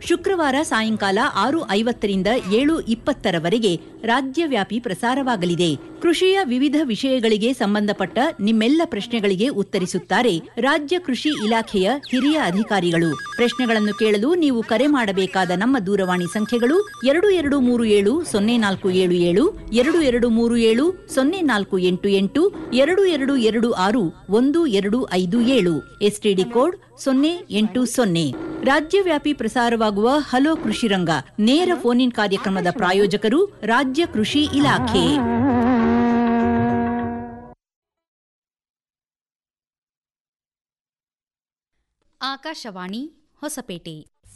ಶುಕ್ರವಾರ ಸಾಯಂಕಾಲ ಆರು ಐವತ್ತರಿಂದ ಏಳು ಇಪ್ಪತ್ತರವರೆಗೆ ರಾಜ್ಯವ್ಯಾಪಿ ಪ್ರಸಾರವಾಗಲಿದೆ ಕೃಷಿಯ ವಿವಿಧ ವಿಷಯಗಳಿಗೆ ಸಂಬಂಧಪಟ್ಟ ನಿಮ್ಮೆಲ್ಲ ಪ್ರಶ್ನೆಗಳಿಗೆ ಉತ್ತರಿಸುತ್ತಾರೆ ರಾಜ್ಯ ಕೃಷಿ ಇಲಾಖೆಯ ಹಿರಿಯ ಅಧಿಕಾರಿಗಳು ಪ್ರಶ್ನೆಗಳನ್ನು ಕೇಳಲು ನೀವು ಕರೆ ಮಾಡಬೇಕಾದ ನಮ್ಮ ದೂರವಾಣಿ ಸಂಖ್ಯೆಗಳು ಎರಡು ಎರಡು ಮೂರು ಏಳು ಸೊನ್ನೆ ನಾಲ್ಕು ಏಳು ಏಳು ಎರಡು ಎರಡು ಮೂರು ಏಳು ಸೊನ್ನೆ ನಾಲ್ಕು ಎಂಟು ಎಂಟು ಎರಡು ಎರಡು ಎರಡು ಆರು ಒಂದು ಎರಡು ಐದು ಏಳು ಎಸ್ಟಿಡಿ ಕೋಡ್ ಸೊನ್ನೆ ಎಂಟು ಸೊನ್ನೆ ರಾಜ್ಯವ್ಯಾಪಿ ಪ್ರಸಾರವಾಗುವ ಹಲೋ ಕೃಷಿ ರಂಗ ನೇರ ಫೋನ್ ಇನ್ ಕಾರ್ಯಕ್ರಮದ ಪ್ರಾಯೋಜಕರು ರಾಜ್ಯ ಕೃಷಿ ಇಲಾಖೆ ಆಕಾಶವಾಣಿ ಹೊಸಪೇಟೆ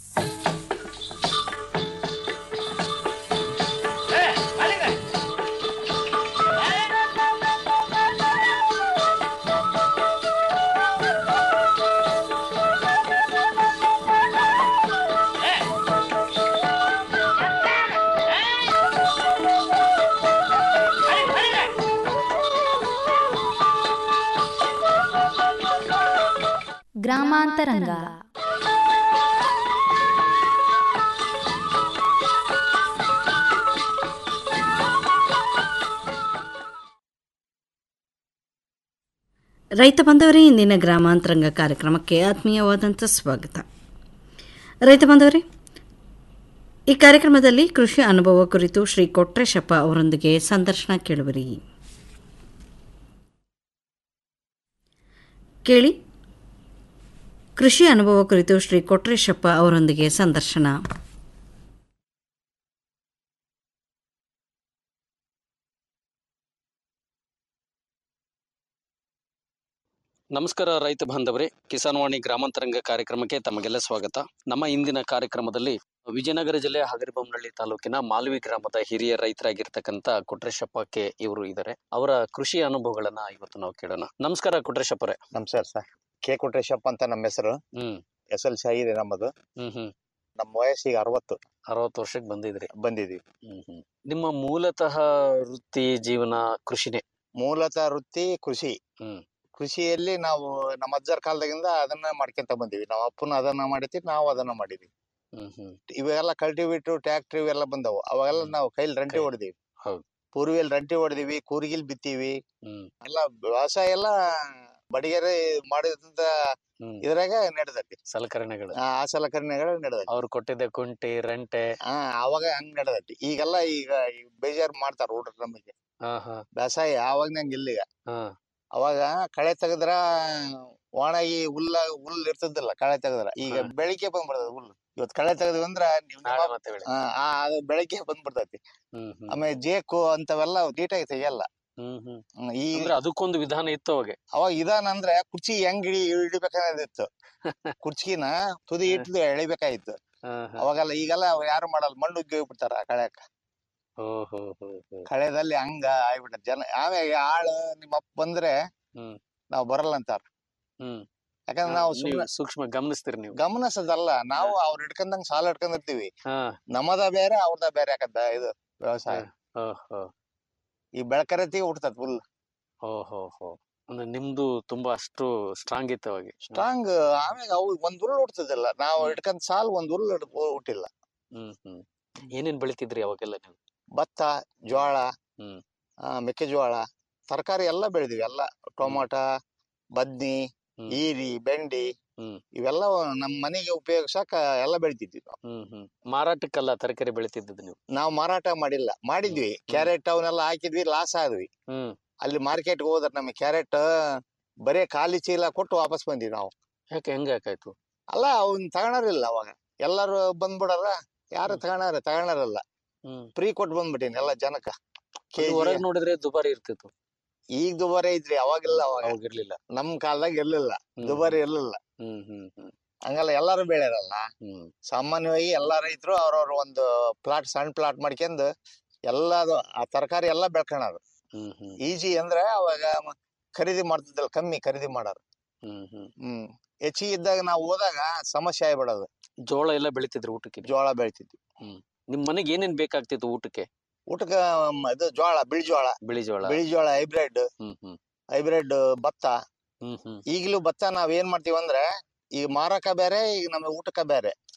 ಗ್ರಾಮಾಂತರಂಗ ರೈತ ಬಂದವರೇ ಇಂದಿನ ಗ್ರಾಮಾಂತರಂಗ ಕಾರ್ಯಕ್ರಮಕ್ಕೆ ಆತ್ಮೀಯವಾದಂಥ ಸ್ವಾಗತ ರೈತ ಬಂದವರೇ ಈ ಕಾರ್ಯಕ್ರಮದಲ್ಲಿ ಕೃಷಿ ಅನುಭವ ಕುರಿತು ಶ್ರೀ ಕೊಟ್ರೇಶಪ್ಪ ಅವರೊಂದಿಗೆ ಸಂದರ್ಶನ ಕೇಳುವಿರಿ ಕೇಳಿ ಕೃಷಿ ಅನುಭವ ಕುರಿತು ಶ್ರೀ ಕೊಟ್ರೇಶಪ್ಪ ಅವರೊಂದಿಗೆ ಸಂದರ್ಶನ ನಮಸ್ಕಾರ ರೈತ ಬಾಂಧವರೇ ಕಿಸಾನ್ ವಾಣಿ ಗ್ರಾಮಾಂತರಂಗ ಕಾರ್ಯಕ್ರಮಕ್ಕೆ ತಮಗೆಲ್ಲ ಸ್ವಾಗತ ನಮ್ಮ ಇಂದಿನ ಕಾರ್ಯಕ್ರಮದಲ್ಲಿ ವಿಜಯನಗರ ಜಿಲ್ಲೆ ಹಗರಿಬೊಮ್ಮನಹಳ್ಳಿ ತಾಲೂಕಿನ ಮಾಲ್ವಿ ಗ್ರಾಮದ ಹಿರಿಯ ರೈತರಾಗಿರ್ತಕ್ಕಂಥ ಕುಟ್ರೇಶಪ್ಪ ಕೆ ಇವರು ಇದ್ದಾರೆ ಅವರ ಕೃಷಿ ಅನುಭವಗಳನ್ನ ಇವತ್ತು ನಾವು ಕೇಳೋಣ ನಮಸ್ಕಾರ ಕುಟ್ರೇಶಪ್ಪರೇ ನಮಸ್ಕಾರ ಸರ್ ಕೆ ಕೊಟ್ರೇಶಪ್ಪ ಅಂತ ನಮ್ಮ ಹೆಸರು ಹ್ಮ್ ಎಸ್ ಎಲ್ ಸಿ ಆಗಿದೆ ನಮ್ಮದು ಹ್ಮ್ ಹ್ಮ್ ನಮ್ಮ ವಯಸ್ಸಿಗೆ ಅರವತ್ತು ಅರವತ್ತು ವರ್ಷಕ್ಕೆ ಬಂದಿದ್ರಿ ಬಂದಿದೀವಿ ಹ್ಮ್ ಹ್ಮ್ ನಿಮ್ಮ ಮೂಲತಃ ವೃತ್ತಿ ಜೀವನ ಕೃಷಿನೇ ಮೂಲತಃ ವೃತ್ತಿ ಕೃಷಿ ಹ್ಮ್. ಕೃಷಿಯಲ್ಲಿ ನಾವು ನಮ್ಮ ಅಜ್ಜರ ಕಾಲದಾಗಿಂದ ಅದನ್ನ ಮಾಡ್ಕೊಂತ ಬಂದಿವಿ ನಾವು ಅಪ್ಪನ ಅದನ್ನ ಮಾಡಿದ್ವಿ ನಾವು ಅದನ್ನ ಮಾಡಿದ್ವಿ ಹ್ಮ್ ಹ್ಮ್ ಇವೆಲ್ಲ ಕಲ್ಟಿವೇಟರ್ ಟ್ರ್ಯಾಕ್ಟರ್ ಇವೆಲ್ಲ ಬಂದವು ಅವಾಗೆಲ್ಲ ಹ್ಮ್. ನಾವು ಕೈಲಿ ರಂಟಿ ಕೈ- ಹೊಡೆದಿವಿ ಹೌದು. ಪೂರ್ವಿಯಲ್ಲಿ ರಂಟಿ ಹೊಡೆದಿವಿ ಕೂರ್ಗಿಲ್ ಬಿತ್ತೀವಿ ಹ್ಮ್ ಎಲ್ಲ ವ್ಯವಸಾಯ ಎಲ್ಲ ಬಡಿಗೆರೆ ಮಾಡಿದಂತ ಹ್ಮ್ ಇದ್ರಾಗ ನಡೆದೈತಿ ಸಲಕರಣೆಗಳು ಆ ಆ ಸಲಕರಣೆಗಳು ನಡೆದೈತಿ ಅವ್ರು ಕೊಟ್ಟಿದ್ದ ಕುಂಟಿ ರಂಟೆ ಹಾ ಅವಾಗ ಹಂಗ್ ನಡೆದೈತಿ ಈಗೆಲ್ಲ ಈಗ ಈಗ ಬೇಜಾರ್ ಮಾಡ್ತಾರ ಹುಡ್ರು ನಮಗೆ ಹಾ ಹಾ ಬೇಸಾಯ ಅವಾಗ ನಂಗೆ ಇಲ್ಲ ಈಗ ಹಾ ಅವಾಗ ಕಳೆ ತೆಗದ್ರ ಒಣಗಿ ಹುಲ್ಲ ಹುಲ್ ಇರ್ತಿದ್ದಿಲ್ಲ ಕಳೆ ತೆಗದ್ರ ಈಗ ಹಾ. ಬೆಳಿಗ್ಗೆ ಬಂದ್ಬಿಡ್ತದ ಹುಲ್ಲು ಇವತ್ ಕಳೆ ತೆಗದ್ವಿ ಅಂದ್ರ ನಿಮ್ ನಾಳೆ ನಿಮ್ಮ- ಮತ್ತೆ ಬೆಳಿ ಆ, ಆ, ಅದು ಬೆಳಿಗ್ಗೆ ಬಂದ್ಬಿಡ್ತೈತಿ ಹ್ಮ್ ಹ್ಮ್ ಆಮೇಲೆ ಜೇಕು ಅಂತವೆಲ್ಲ ನೀಟಾಗಿ ತೆಗಿಯಲ್ಲ ಹ್ಮ್ ಹ್ಮ್ ಹ್ಮ್, ಈ ಅಂದ್ರೆ ಅದಕ್ಕೊಂದು ವಿಧಾನ ಇತ್ತು ಅವಾಗ ಅವಾಗ ಇದಾನ ಅಂದ್ರೆ ಕುರ್ಚಿ ಹೆಂಗ್ ಹಿಡಿ ಹಿಡಿಬೇಕಾಗಿತ್ತು ಕುರ್ಚಿನ ತುದಿ ಹಾ. ಇಟ್ಟು ಎಳಿಬೇಕಾಗಿತ್ತು ಅವಾಗೆಲ್ಲ ಈಗೆಲ್ಲ ಅವ್ ಯಾರು ಮಾಡಲ್ಲ ಮಣ್ಣು ಉಗ್ಗಿ ಹೋಗ್ಬಿಡ್ತಾರ ಕಳೆಕ ಓಹೋ ಹೋ ಹೋ ಕಳೆದಲ್ಲಿ ಹಂಗ ಆಗ್ಬಿಟ್ಟ ಜನ ಆಮೇಲೆ ಆಳು ನಿಮ್ಮ ಅಪ್ಪ ಬಂದ್ರೆ ಹ್ಮ್. ನಾವ್ ಬರಲ್ಲ ಅಂತಾರ ಹ್ಮ್ ಯಾಕಂದ್ರೆ ನಾವು ನೀವು ಸುಮ್ನೆ ಸೂಕ್ಷ್ಮ ಗಮನಿಸ್ತೀರಿ ನೀವು ಗಮನಿಸೋದಲ್ಲ ನಾವು ಅವ್ರ ಹಿಡ್ಕಂದಂಗ್ ಸಾಲ ಹಿಡ್ಕೊಂಡಿರ್ತೀವಿ ಹಾ ನಮ್ಮದ ಬೇರೆ ಅವ್ರದ ಬೇರೆ ಯಾಕಂದ ಇದು ವ್ಯವಸಾಯ ಓಹೋ ಈ ಬೆಳಕರತಿಗೆ ಹುಡ್ತದ ಫುಲ್ ಓಹೋ ಹೋ ಅಂದ್ರೆ ನಿಮ್ದು ತುಂಬಾ ಅಷ್ಟು ಸ್ಟ್ರಾಂಗ್ ಇತ್ತು ಅವಾಗ ಸ್ಟ್ರಾಂಗ್ ಆಮ್ಯಾಗ ಅವು ಒಂದ್ ಉರುಳು ಹುಡ್ತದಿಲ್ಲ ನಾವು ಹಿಡ್ಕಂದ್ ಸಾಲ್ ಒಂದ್ ಉರುಳು ಹಿಡ್- ಹುಟ್ಟಿಲ್ಲ ಹ್ಮ್ ಹ್ಮ್ ಏನೇನ್ ಬೆಳಿತಿದ್ರಿ ಅವಾಗೆಲ್ಲ ನೀವು ಭತ್ತ ಜೋಳ ಹ್ಮ್. ಆ, ಮೆಕ್ಕೆಜೋಳ ತರಕಾರಿ ಎಲ್ಲ ಬೆಳೆದಿವಿ ಎಲ್ಲ ಟೊಮಾಟ ಬದ್ನಿ ಹ್ಮ್. ಈರಿ ಬೆಂಡಿ ಹ್ಮ್. ಇವೆಲ್ಲ ನಮ್ ಮನೆಗೆ ಉಪಯೋಗಿಸಕ ಎಲ್ಲ ಬೆಳಿತಿದ್ವಿ ನಾವು ಹ್ಮ್ ಹ್ಮ್ ಮಾರಾಟಕ್ಕಲ್ಲ ತರಕಾರಿ ಬೆಳಿತಿದ್ದದ್ದು ನೀವು ನಾವು ಮಾರಾಟ ಮಾಡಿಲ್ಲ ಮಾಡಿದ್ವಿ ಕ್ಯಾರೆಟ್ ಅವನ್ನೆಲ್ಲ ಹಾಕಿದ್ವಿ ಲಾಸ್ ಆದ್ವಿ ಹ್ಮ್ ಅಲ್ಲಿ ಮಾರ್ಕೆಟ್ ಹೋದ್ರ ನಮಗೆ ಕ್ಯಾರೆಟ್ ಬರೇ ಖಾಲಿ ಚೀಲ ಕೊಟ್ಟು ವಾಪಸ್ ಬಂದ್ವಿ ನಾವು ಯಾಕೆ ಹೆಂಗ ಯಾಕಾಯ್ತು ಅಲ್ಲ ಅವ್ನ್ ತಗೊಳಾರಿಲ್ಲ ಅವಾಗ ಎಲ್ಲಾರು ಬಂದ್ಬಿಡಾರ ಯಾರು ತಗೊಳಾರ ತಗೊಳಾರಲ್ಲ ಹ್ಮ್ ಫ್ರೀ ಕೊಟ್ಟು ಬಂದ್ಬಿಟ್ಟಿನಿ ಎಲ್ಲ ಜನಕ್ಕ ಕೆಜಿ ಹೊರಗ್ ನೋಡಿದ್ರೆ ದುಬಾರಿ ಇರ್ತಿತ್ತು ಈಗ ದುಬಾರಿ ಐತ್ರಿ ಅವಾಗಿಲ್ಲ ಅವಾಗ ಅವಾಗ ಇರ್ಲಿಲ್ಲ ನಮ್ ಕಾಲದಾಗ ಇರ್ಲಿಲ್ಲ ಹ್ಮ್. ದುಬಾರಿ ಇರ್ಲಿಲ್ಲ ಹ್ಮ್ ಹ್ಮ್ ಹ್ಮ್ ಹಂಗಲ್ಲ ಎಲ್ಲಾರು ಬೆಳೆಯರಲ್ಲ ಹ್ಮ್ ಸಾಮಾನ್ಯವಾಗಿ ಎಲ್ಲಾ ರೈತರು ಅವ್ರವ್ರ ಒಂದು ಪ್ಲಾಟ್ ಸಣ್ಣ ಪ್ಲಾಟ್ ಮಾಡ್ಕೊಂಡು ಎಲ್ಲದು ಆ ತರಕಾರಿ ಎಲ್ಲಾ ಬೆಳ್ಕೊಳೋದು ಹ್ಮ್ ಹ್ಮ್ ಈಜಿ ಅಂದ್ರೆ ಅವಾಗ ಮ- ಖರೀದಿ ಮಾಡ್ತಿದ್ದಲ್ಲ ಕಮ್ಮಿ ಖರೀದಿ ಮಾಡೋರು ಹ್ಮ್ ಹ್ಮ್ ಹ್ಮ್ ಹೆಚ್ಚಿಗೆ ಇದ್ದಾಗ ನಾವು ಹೋದಾಗ ಸಮಸ್ಯೆ ಆಗ್ಬಿಡೋದು ಜೋಳ ಎಲ್ಲ ಬೆಳಿತಿದ್ರು ಊಟಕ್ಕೆ ಜೋಳ ಬೆಳಿತಿದ್ವಿ ನಿಮ್ ಮನೆಗೆ ಏನೇನ್ ಬೇಕಾಗ್ತಿತ್ತು ಊಟಕ್ಕೆ ಊಟಕ್ಕೆ ಮ್, ಇದು ಜೋಳ ಬಿಳಿ ಜೋಳ ಬಿಳಿ ಜೋಳ ಬಿಳಿ ಜೋಳ ಹೈಬ್ರಿಡ್ ಹ್ಮ್ ಹ್ಮ್ ಹೈಬ್ರಿಡ್ ಭತ್ತ ಹ್ಮ್ ಹ್ಮ್ ಈಗಲೂ ಭತ್ತ ನಾವ್ ಏನ್ ಮಾಡ್ತೀವಿ ಅಂದ್ರೆ ಈಗ ಮಾರಕ ಬೇರೆ ಈಗ ನಮಗೆ ಊಟಕ್ಕ ಬೇರೆ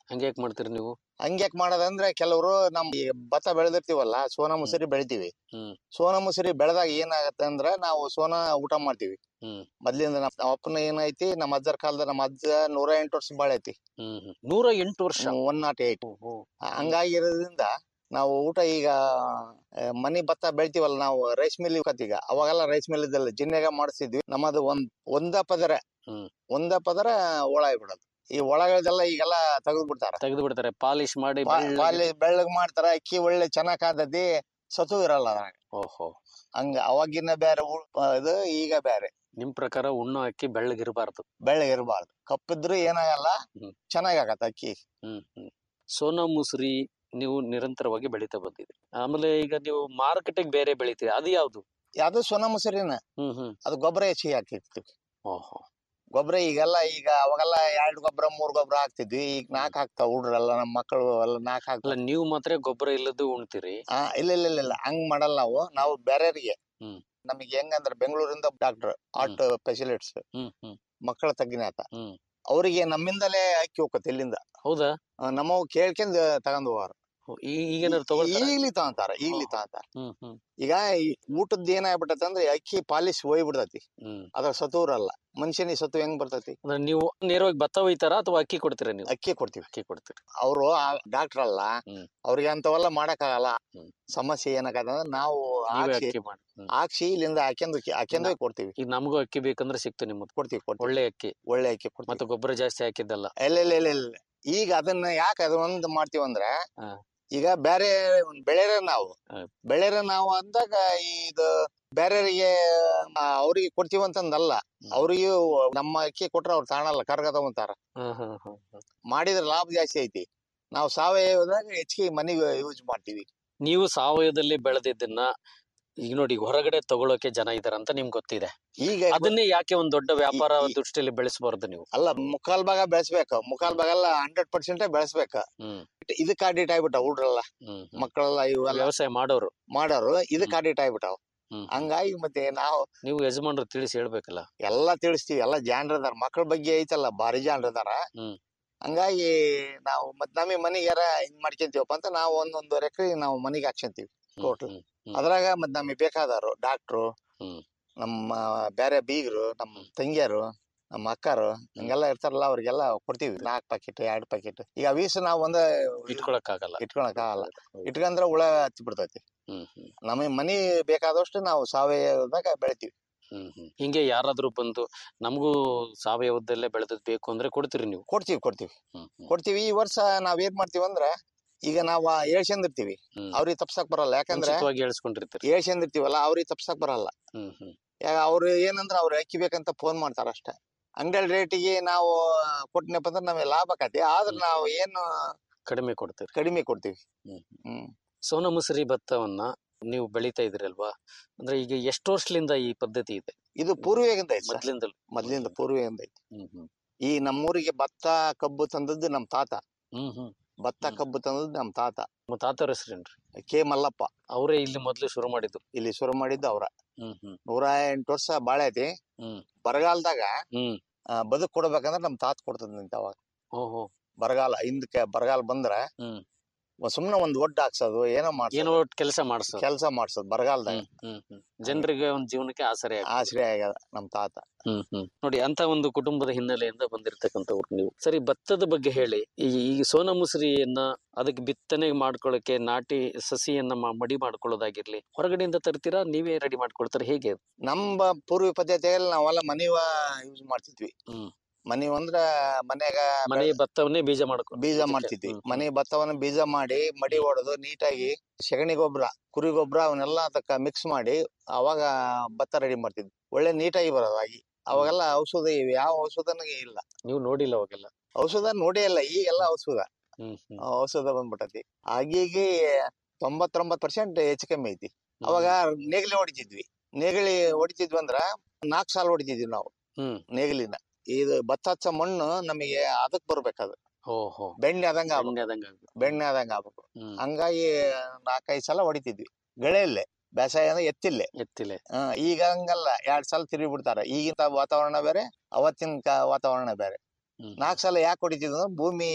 ಹಂಗೆ ಯಾಕೆ ಮಾಡ್ತೀರಿ ನೀವು ಹಂಗ್ಯಾಕ್ ಮಾಡೋದಂದ್ರೆ ಕೆಲವರು ನಮ್ ಈ ಭತ್ತ ಬೆಳೆದಿರ್ತೀವಲ್ಲ ಸೋನಾ ಮುಸುರಿ ಬೆಳಿತೀವಿ ಹ್ಮ್. ಸೋನಾ ಮುಸುರಿ ಬೆಳೆದಾಗ ಏನಾಗತ್ತೆ ಅಂದ್ರೆ ನಾವು ಸೋನಾ ಊಟ ಮಾಡ್ತೀವಿ ಹ್ಮ್. ಮೊದ್ಲಿಂದ ನಮ್ಮ ನಮ್ಮ ಅಪ್ಪನ ಏನೈತಿ ನಮ್ಮ ಅಜ್ಜರ ಕಾಲದ ನಮ್ಮ ಅಜ್ಜ ನೂರ ಎಂಟು ವರ್ಷ ಬಾಳೆ ಐತಿ ಹ್ಮ್ ಹ್ಮ್ ನೂರ ಎಂಟು ವರ್ಷ ಒನ್ ನಾಟ್ ಏಟ್ ಓಹೋ. ಹಂಗಾಗಿರೋದ್ರಿಂದ ನಾವು ಊಟ ಈಗ ಆ, ಮನಿ ಭತ್ತ ಬೆಳಿತೀವಲ್ಲ ನಾವು ರೈಸ್ ಮಿಲ್ ಈಗ ಅವಾಗೆಲ್ಲ ರೈಸ್ ಮಿಲ್ ಇದ್ದಲ್ಲ ಜಿನ್ನೆಗ ಮಾಡಿಸ್ತಿದ್ವಿ ನಮ್ಮದು ಒಂದ್ ಒಂದ ಪದರ ಹ್ಮ್. ಒಂದ ಪದರ ಒಳ ಬಿಡೋದು ಈ ಒಳಗಳೆಲ್ಲ ಈಗೆಲ್ಲ ತೆಗೆದು ಬಿಡ್ತಾರ ತೆಗೆದು ಬಿಡ್ತಾರೆ ಪಾಲಿಶ್ ಮಾಡಿ ಪಾ- ಬೆಳ್ಳಗೆ- ಪಾಲಿ ಬೆಳ್ಳಗ್ ಮಾಡ್ತಾರ ಅಕ್ಕಿ ಒಳ್ಳೆ ಚೆನ್ನಾಗ್ ಕಾದತಿ ಸತು ಇರಲ್ಲ ಅದ್ರಾಗ ಓಹೋ ಹಂಗ ಅವಾಗಿನ ಬೇರೆ ಊ- ಆ, ಇದು ಈಗ ಬೇರೆ ನಿಮ್ ಪ್ರಕಾರ ಉಣ್ಣೋ ಅಕ್ಕಿ ಬೆಳ್ಳಗಿರಬಾರ್ದು ಬೆಳ್ಳಗ್ ಇರಬಾರ್ದು ಕಪ್ಪಿದ್ರು ಏನಾಗಲ್ಲ ಹ್ಮ್. ಚೆನ್ನಾಗ್ ಆಗತ್ತ ಅಕ್ಕಿ ಹ್ಮ್ ಹ್ಮ್ ಸೋನಾ ಮುಸ್ರಿ ನೀವು ನಿರಂತರವಾಗಿ ಬೆಳೀತಾ ಬಂದಿದ್ರಿ ಆಮೇಲೆ ಈಗ ನೀವು ಮಾರುಕಟ್ಟೆಗೆ ಬೇರೆ ಬೆಳಿತೀರಿ ಅದು ಯಾವ್ದು ಯಾವ್ದು ಸೊನ ಮುಸರಿನ ಹ್ಮ್ ಹ್ಮ್ ಅದು ಗೊಬ್ಬರ ಹೆಚ್ಚಿಗೆ ಹಾಕಿರ್ತೀವಿ ಓಹೋ ಗೊಬ್ಬರ ಈಗೆಲ್ಲ ಈಗ ಅವಾಗೆಲ್ಲ ಎರಡ್ ಗೊಬ್ಬರ ಮೂರ್ ಗೊಬ್ಬರ ಹಾಕ್ತಿದ್ವಿ ಈಗ ನಾಲ್ಕ್ ಹಾಕ್ತಾವ ಹುಡ್ರೆಲ್ಲ ನಮ್ಮ ಮಕ್ಕಳು ಎಲ್ಲ ನಾಲ್ಕ್ ಅಲ್ಲ ಹಾಕ್ತಾವ ನೀವು ಮಾತ್ರ ಗೊಬ್ಬರ ಇಲ್ಲದ್ದು ಉಣ್ತೀರಿ ಆ ಇಲ್ಲ ಇಲ್ಲ ಇಲ್ಲ ಇಲ್ಲ ಹಂಗ್ ಮಾಡಲ್ಲ ನಾವು ನಾವು ಬೇರೆಯವ್ರಿಗೆ ಹ್ಮ್. ನಮಗೆ ಹೆಂಗಂದ್ರೆ ಬೆಂಗಳೂರಿಂದ ಡಾಕ್ಟರ್ ಆರ್ಟ್ ಸ್ಪೆಷಲಿಸ್ಟ್ಸ್ ಹ್ಮ್ ಹ್ಮ್ ಮಕ್ಕಳ ತಜ್ಞಾತ ಹ್ಮ್. ಅವರಿಗೆ ನಮ್ಮಿಂದಲೇ ಅಕ್ಕಿ ಹೋಗತ್ತೆ ಇಲ್ಲಿಂದ ಹೌದಾ ಆ, ನಮ್ಮವ್ ಕೇಳ್ಕೊಂಡ್ ತಗೊಂಡ್ ಹೋಗಾರ ಓ, ಈ- ಈಗೇನಾದ್ರು ತಗೊಳ್ತಾರ ಈಗ್ಲಿ ತಗೊಂತಾರ ಈಗ್ಲಿ ಓ. ತಗೊಂತಾರ ಹ್ಮ್ ಹ್ಮ್ ಈಗ ಈ ಊಟದ್ ಏನಾಗ್ಬಿಟ್ಟತಿ ಅಂದ್ರೆ ಅಕ್ಕಿ ಪಾಲಿಶ್ ಹೋಗ್ಬಿಡ್ತತಿ ಹ್ಮ್ ಅದ್ರ ಸತು ಇರಲ್ಲ ಮನುಷ್ಯನಿಗೆ ಸತು ಹೆಂಗ್ ಬರ್ತತಿ ಅಂದ್ರೆ ನೀವು ನೇರವಾಗಿ ಭತ್ತ ಒಯ್ತಾರ ಅಥವಾ ಅಕ್ಕಿ ಕೊಡ್ತೀರಾ ನೀವು ಅಕ್ಕಿ ಕೊಡ್ತೀವಿ ಅಕ್ಕಿ ಕೊಡ್ತೀರಿ ಅವರು ಡಾಕ್ಟರ್ ಅಲ್ಲ ಹ್ಮ್. ಅವ್ರಿಗೆ ಅಂತವೆಲ್ಲ ಮಾಡಕ್ಕಾಗಲ್ಲ ಹ್ಮ್. ಸಮಸ್ಯೆ ಏನಾಗತ್ತ ಅಂದ್ರೆ ನಾವು ನೀವೇ ಹಾಕ್ಸಿ ಅಕ್ಕಿ ಮಾಡಿ ಹ್ಮ್. ಹಾಕ್ಸಿ ಇಲ್ಲಿಂದ ಹಾಕ್ಯಂದು ಹಾಕ್ಯಂದು ಕೊಡ್ತೀವಿ ಈಗ ನಮಗೂ ಅಕ್ಕಿ ಬೇಕಂದ್ರೆ ಸಿಕ್ತು ನಿಮ್ಮದು ಕೊಡ್ತೀವಿ ಕೊಡ್ತೀವಿ ಒಳ್ಳೆ ಅಕ್ಕಿ ಒಳ್ಳೆ ಅಕ್ಕಿ ಕೊಡ್ತೀವಿ ಮತ್ತೆ ಗೊಬ್ಬರ ಜಾಸ್ತಿ ಹಾಕಿದ್ದಲ್ಲ ಇಲ್ಲ ಇಲ್ಲ ಇಲ್ಲ ಇಲ್ಲ ಈಗ ಅದನ್ನ ಯಾಕೆ ಅದನ್ನೊಂದು ಮಾಡ್ತೀವಿ ಅಂದ್ರೆ ಹಾ. ಈಗ ಬೇರೆ ಬೆಳೆರ ನಾವು ಹಾ. ಬೆಳೆರ ನಾವು ಅಂದಾಗ ಇದು ಬೇರೆಯವರಿಗೆ ಅವ್ರಿಗೆ ಕೊಡ್ತೀವಿ ಅಂತಂದಲ್ಲ ಅವ್ರಿಗೂ ನಮ್ಮ ಅಕ್ಕಿ ಕೊಟ್ರೆ ಅವ್ರು ತಾಣಲ್ಲ ಕರ್ಗ ತಗೊಂತಾರ ಹ್ಮ್ ಹ್ಮ್ ಹ್ಮ್ ಹ್ಮ್. ಮಾಡಿದ್ರೆ ಲಾಭ ಜಾಸ್ತಿ ಐತಿ ನಾವು ಸಾವಯವದಾಗ ಹೆಚ್ಚಿಗೆ ಮನೆಗೆ ಯೂಸ್ ಮಾಡ್ತೀವಿ ನೀವು ಸಾವಯವದಲ್ಲಿ ಬೆಳೆದಿದ್ದನ್ನ ಈಗ ನೋಡಿ ಈಗ ಹೊರಗಡೆ ತಗೊಳಕ್ಕೆ ಜನ ಇದಾರಂತ ನಿಮ್ಗೆ ಗೊತ್ತಿದೆ ಈಗ ಅದನ್ನೇ ಯಾಕೆ ಒಂದ್ ದೊಡ್ಡ ವ್ಯಾಪಾರ ಈ- ದೃಷ್ಟಿಯಲ್ಲಿ ಬೆಳೆಸಬಾರ್ದು ನೀವು ಅಲ್ಲ ಮುಕ್ಕಾಲ್ ಭಾಗ ಬೆಳೆಸ್ಬೇಕು ಮುಕ್ಕಾಲ್ ಭಾಗ ಎಲ್ಲ ಹಂಡ್ರೆಡ್ ಪರ್ಸೆಂಟ್ ಬೆಳೆಸ್ಬೇಕ ಹ್ಮ್ ಇದಕ್ಕೆ ಅಡಿಟ್ ಆಗ್ಬಿಟ್ಟಾವ ಹುಡ್ರೆಲ್ಲ ಹ್ಮ್ ಹ್ಮ್. ಮಕ್ಕಳೆಲ್ಲ ಇವೆಲ್ಲ ವ್ಯವಸಾಯ ಮಾಡೋರು ಮಾಡೋರು ಇದಕ್ಕೆ ಅಡಿಟ್ ಆಗ್ಬಿಟ್ಟಾವ ಹ್ಮ್ ಹ್ಮ್. ಹಂಗಾಗಿ ಮತ್ತೆ ನಾವು ನೀವು ಯಜಮಾನ್ರು ತಿಳಿಸಿ ಹೇಳ್ಬೇಕಲ್ಲ ಎಲ್ಲಾ ತಿಳಿಸ್ತೀವಿ ಎಲ್ಲಾ ಜಾಣ್ರದಾರ ಮಕ್ಕಳ ಬಗ್ಗೆ ಐತಲ್ಲ ಭಾರಿ ಜಾಣ್ರದಾರ ಹ್ಮ್. ಹಂಗಾಗಿ ನಾವು ಮತ್ ನಮಗೆ ಮನಿಗಾರ ಹಿಂಗ್ ಮಾಡ್ಕೊಂತೀವಪ್ಪ ಅಂತ ನಾವು ಒಂದೊಂದೂವರೆ ಎಕರೆ ನಾವು ಮನಿಗೆ ಹಾಕ್ಸಂತೀವಿ ಹ್ಮ್, Total. ಹ್ಮ್, ಹ್ಮ್. ಅದ್ರಾಗ ಮತ್ ನಮಗೆ ಬೇಕಾದವರು ಡಾಕ್ಟ್ರು ಹ್ಮ್. ನಮ್ಮ ಬೇರೆ ಬೀಗರು ನಮ್ಮ ತಂಗಿಯರು ನಮ್ಮ ಅಕ್ಕರು ಹಂಗೆಲ್ಲ ಇರ್ತಾರಲ್ಲ ಅವ್ರಿಗೆಲ್ಲ ಕೊಡ್ತೀವಿ ನಾಲ್ಕ್ ಪಾಕೆಟ್ ಎರಡ್ ಪಾಕೆಟ್ ಈಗ ಅವೀಸ್ ನಾವು ಒಂದ ಇಟ್ಕೊಳಕ್ ಆಗಲ್ಲ ಇಟ್ಕೊಳಕ್ ಆಗಲ್ಲ ಇಟ್ಕಂದ್ರ ಹುಳ ಹತ್ತಿ ಬಿಡ್ತೈತಿ ಹ್ಮ್ ಹ್ಮ್ ನಮಗೆ ಮನಿ ಬೇಕಾದಷ್ಟು ನಾವು ಸಾವಯವದಾಗ ಬೆಳಿತೀವಿ ಹ್ಮ್ ಹ್ಮ್ ಹಿಂಗೆ ಯಾರಾದ್ರೂ ಬಂದು ನಮಗೂ ಸಾವಯವದಲ್ಲೇ ಬೆಳೆದದ್ ಬೇಕು ಅಂದ್ರೆ ಕೊಡ್ತೀರಿ ನೀವು ಕೊಡ್ತೀವಿ ಕೊಡ್ತೀವಿ ಹ್ಮ್ ಹ್ಮ್. ಕೊಡ್ತೀವಿ ಈ ವರ್ಷ ನಾವ್ ಏನ್ ಮಾಡ್ತೀವಿ ಅಂದ್ರ ಈಗ ನಾವ್ ಹೇಳ್ಸಂದಿರ್ತೀವಿ ಹ್ಮ್. ಅವ್ರಿಗೆ ತಪ್ಸಕ್ ಬರಲ್ಲ ಯಾಕಂದ್ರೆ ಮುಂಚಿತವಾಗಿ ಹೇಳ್ಸ್ಕೊಂಡಿರ್ತೀರಿ ಹೇಳ್ಸಂದಿರ್ತೀವಲ್ಲ ಅವ್ರಿಗೆ ತಪ್ಸಕ್ ಬರಲ್ಲ ಹ್ಮ್ ಹ್ಮ್ ಯಾ- ಅವ್ರು ಏನಂದ್ರ ಅವ್ರು ಅಕ್ಕಿ ಬೇಕಂತ ಫೋನ್ ಮಾಡ್ತಾರ ಅಷ್ಟೇ ಅಂಗಡಿ ರೇಟಿಗೆ ನಾವು ಕೊಟ್ಟಿನಪ್ಪ ಅಂದ್ರೆ ನಮಗೆ ಲಾಭ ಆಕತಿ ಆದ್ರ ಹ್ಮ್. ನಾವು ಏನು ಕಡಿಮೆ ಕೊಡ್ತೀರಿ ಕಡಿಮೆ ಕೊಡ್ತೀವಿ ಹ್ಮ್. ಹ್ಮ್ ಸೋನಾ ಮುಸರಿ ಭತ್ತವನ್ನ ನೀವು ಬೆಳಿತಾ ಇದ್ರಲ್ವಾ ಅಂದ್ರೆ ಈಗ ಎಷ್ಟು ವರ್ಷದಿಂದ ಈ ಪದ್ಧತಿ ಇದೆ ಇದು ಪೂರ್ವಿಯಿಂದ ಐತಿ ಸರ್. ಮೊದ್ಲಿಂದಲೂ ಮೊದ್ಲಿಂದ ಪೂರ್ವಿಯಿಂದ ಐತಿ ಹ್ಮ್ ಹ್ಮ್ ಈ ನಮ್ಮೂರಿಗೆ ಭತ್ತ ಕಬ್ಬು ತಂದದ್ದು ನಮ್ ತಾತ ಹ್ಮ್ ಹ್ಮ್ ಭತ್ತ ಹ್ಮ್. ಕಬ್ಬು ತಂದದ್ದು ನಮ್ ತಾತ ನಮ್ಮ ತಾತವ್ರ ಹೆಸರೇನ್ರಿ ಕೆ ಮಲ್ಲಪ್ಪ ಅವರೇ ಇಲ್ಲಿ ಮೊದ್ಲು ಶುರು ಮಾಡಿದ್ದು ಇಲ್ಲಿ ಶುರು ಮಾಡಿದ್ದು ಅವ್ರ ಹ್ಮ್ ಹ್ಮ್ ನೂರ ಎಂಟು ವರ್ಷ ಬಾಳೆ ಐತಿ ಹ್ಮ್ ಬರಗಾಲದಾಗ ಹ್ಮ್ ಆ, ಬದುಕ್ ಕೊಡ್ಬೇಕಂದ್ರ ನಮ್ ತಾತ ಕೊಡ್ತದಂತ ಅವಾಗ ಓಹೋ ಬರಗಾಲ ಹಿಂದಕ್ಕೆ ಬರಗಾಲ ಬಂದ್ರ ಹ್ಮ್ ಒಂದ್ ಸುಮ್ನೆ ಒಂದ್ ಒಡ್ಡ ಹಾಕ್ಸೋದು ಏನೋ ಏನೋ ಮಾಡ್ಸೋದು ಒಟ್ಟು ಕೆಲಸ ಮಾಡ್ಸೋದು ಕೆಲಸ ಮಾಡ್ಸೋದು ಬರಗಾಲದಾಗ ಹ್ಮ್ ಹ್ಮ್ ಹ್ಮ್ ಜನರಿಗೆ ಒಂದ್ ಜೀವನಕ್ಕೆ ಆಸರೆ ಆಗ್ತದೆ. ಆಶ್ರಯ ಆಗ್ಯದ ನಮ್ ತಾತ ಹ್ಮ್ ಹ್ಮ್ ನೋಡಿ ಅಂತ ಒಂದು ಕುಟುಂಬದ ಹಿನ್ನೆಲೆಯಿಂದ ಬಂದಿರತಕ್ಕಂಥವ್ರು ನೀವು ಸರಿ ಭತ್ತದ ಬಗ್ಗೆ ಹೇಳಿ ಈ ಈ ಸೋನಾ ಮುಸ್ರಿಯನ್ನ ಅದಕ್ಕೆ ಬಿತ್ತನೆ ಮಾಡ್ಕೊಳ್ಳಕ್ಕೆ ನಾಟಿ ಸಸಿಯನ್ನ ಮ- ಮಡಿ ಮಾಡ್ಕೊಳ್ಳೋದಾಗಿರ್ಲಿ ಹೊರಗಡೆಯಿಂದ ತರ್ತೀರಾ ನೀವೇ ರೆಡಿ ಮಾಡ್ಕೊಳ್ತಾರೆ ಹೇಗೆ ಅದು? ನಮ್ಮ ಪೂರ್ವ ಪದ್ಧತಿಯಲ್ಲಿ ನಾವೆಲ್ಲ ಮನಿವ ಯೂಸ್ ಮಾಡ್ತಿದ್ವಿ ಹ್ಮ್. ಮನಿವ್ ಅಂದ್ರ ಮನ್ಯಾಗ ಮನೆ ಭತ್ತವನ್ನೇ ಬೀಜ ಮಾಡ್ಕೊ ಬೀಜ ಇದಕ್ಕೆ. ಮಾಡ್ತಿದ್ವಿ ಹ್ಮ್, ಮನೆ ಭತ್ತವನ್ನ ಬೀಜ ಮಾಡಿ ಮಡಿ ಹೊಡೆದು ನೀಟಾಗಿ ಸಗಣಿ ಗೊಬ್ಬರ ಕುರಿ ಗೊಬ್ಬರ ಅವನ್ನೆಲ್ಲ ಅದಕ್ಕ ಮಿಕ್ಸ್ ಮಾಡಿ ಅವಾಗ ಭತ್ತ ರೆಡಿ ಮಾಡ್ತಿದ್ವಿ ಒಳ್ಳೆ ನೀಟಾಗಿ ಬರೋದು ಆಗಿ ಅವಾಗೆಲ್ಲ ಔಷಧ ಇವೆ ಯಾವ ಔಷಧನೂ ಇಲ್ಲ ನೀವು ನೋಡಿಲ್ಲ ಅವಾಗೆಲ್ಲ ಔಷಧ ನೋಡೇ ಇಲ್ಲ ಈಗೆಲ್ಲ ಔಷಧ ಹ್ಮ್ ಹ್ಮ್ ಆ, ಔಷಧ ಬಂದ್ಬಿಟ್ಟತಿ ಆಗೀಗಿ ತೊಂಬತ್ತೊಂಬತ್ ಪರ್ಸೆಂಟ್ ಹೆಚ್ಚು ಕಮ್ಮಿ ಐತಿ ಅವಾಗ ನೇಗಿಲಿ ಹೊಡಿತಿದ್ವಿ ನೇಗಿಲಿ ಹೊಡಿತಿದ್ವಿ ಅಂದ್ರ ನಾಲ್ಕು ಸಾಲ ಹೊಡಿತಿದ್ವಿ ನಾವು ಹ್ಮ್ ನೇಗಿಲಿನ ಇದು ಭತ್ತ ಹಚ್ಚ ಮಣ್ಣು ನಮಗೆ ಅದಕ್ ಬರ್ಬೇಕದು ಓಹೋ ಬೆಣ್ಣೆ ಆದಂಗ ಆಗ್ಬೇಕು ಎಣ್ಣೆ ಆದಂಗ್ ಆಗ್ಬೇಕು. ಬೆಣ್ಣೆ ಆದಂಗ ಆಗ್ಬೇಕು ಹ್ಮ್ ಹಂಗಾಗಿ ನಾಲ್ಕೈದು ಸಲ ಹೊಡಿತಿದ್ವಿ ಗಳೆಯಲ್ಲೇ ಬೇಸಾಯ ಅಂದ್ರೆ ಎತ್ತಿಲ್ಲೇ ಎತ್ತಿಲೆ ಆ, ಈಗ ಹಂಗಲ್ಲ ಎರಡ್ ಸಲ ತಿರುಗಿ ಬಿಡ್ತಾರ ಈಗಿನ ವಾತಾವರಣ ಬೇರೆ ಅವತ್ತಿನ ಕಾ- ವಾತಾವರಣ ಬೇರೆ ಹ್ಮ್ ನಾಲ್ಕು ಸಲ ಯಾಕೆ ಹೊಡಿತಿದ್ವಿ ಅಂದ್ರೆ ಭೂಮಿ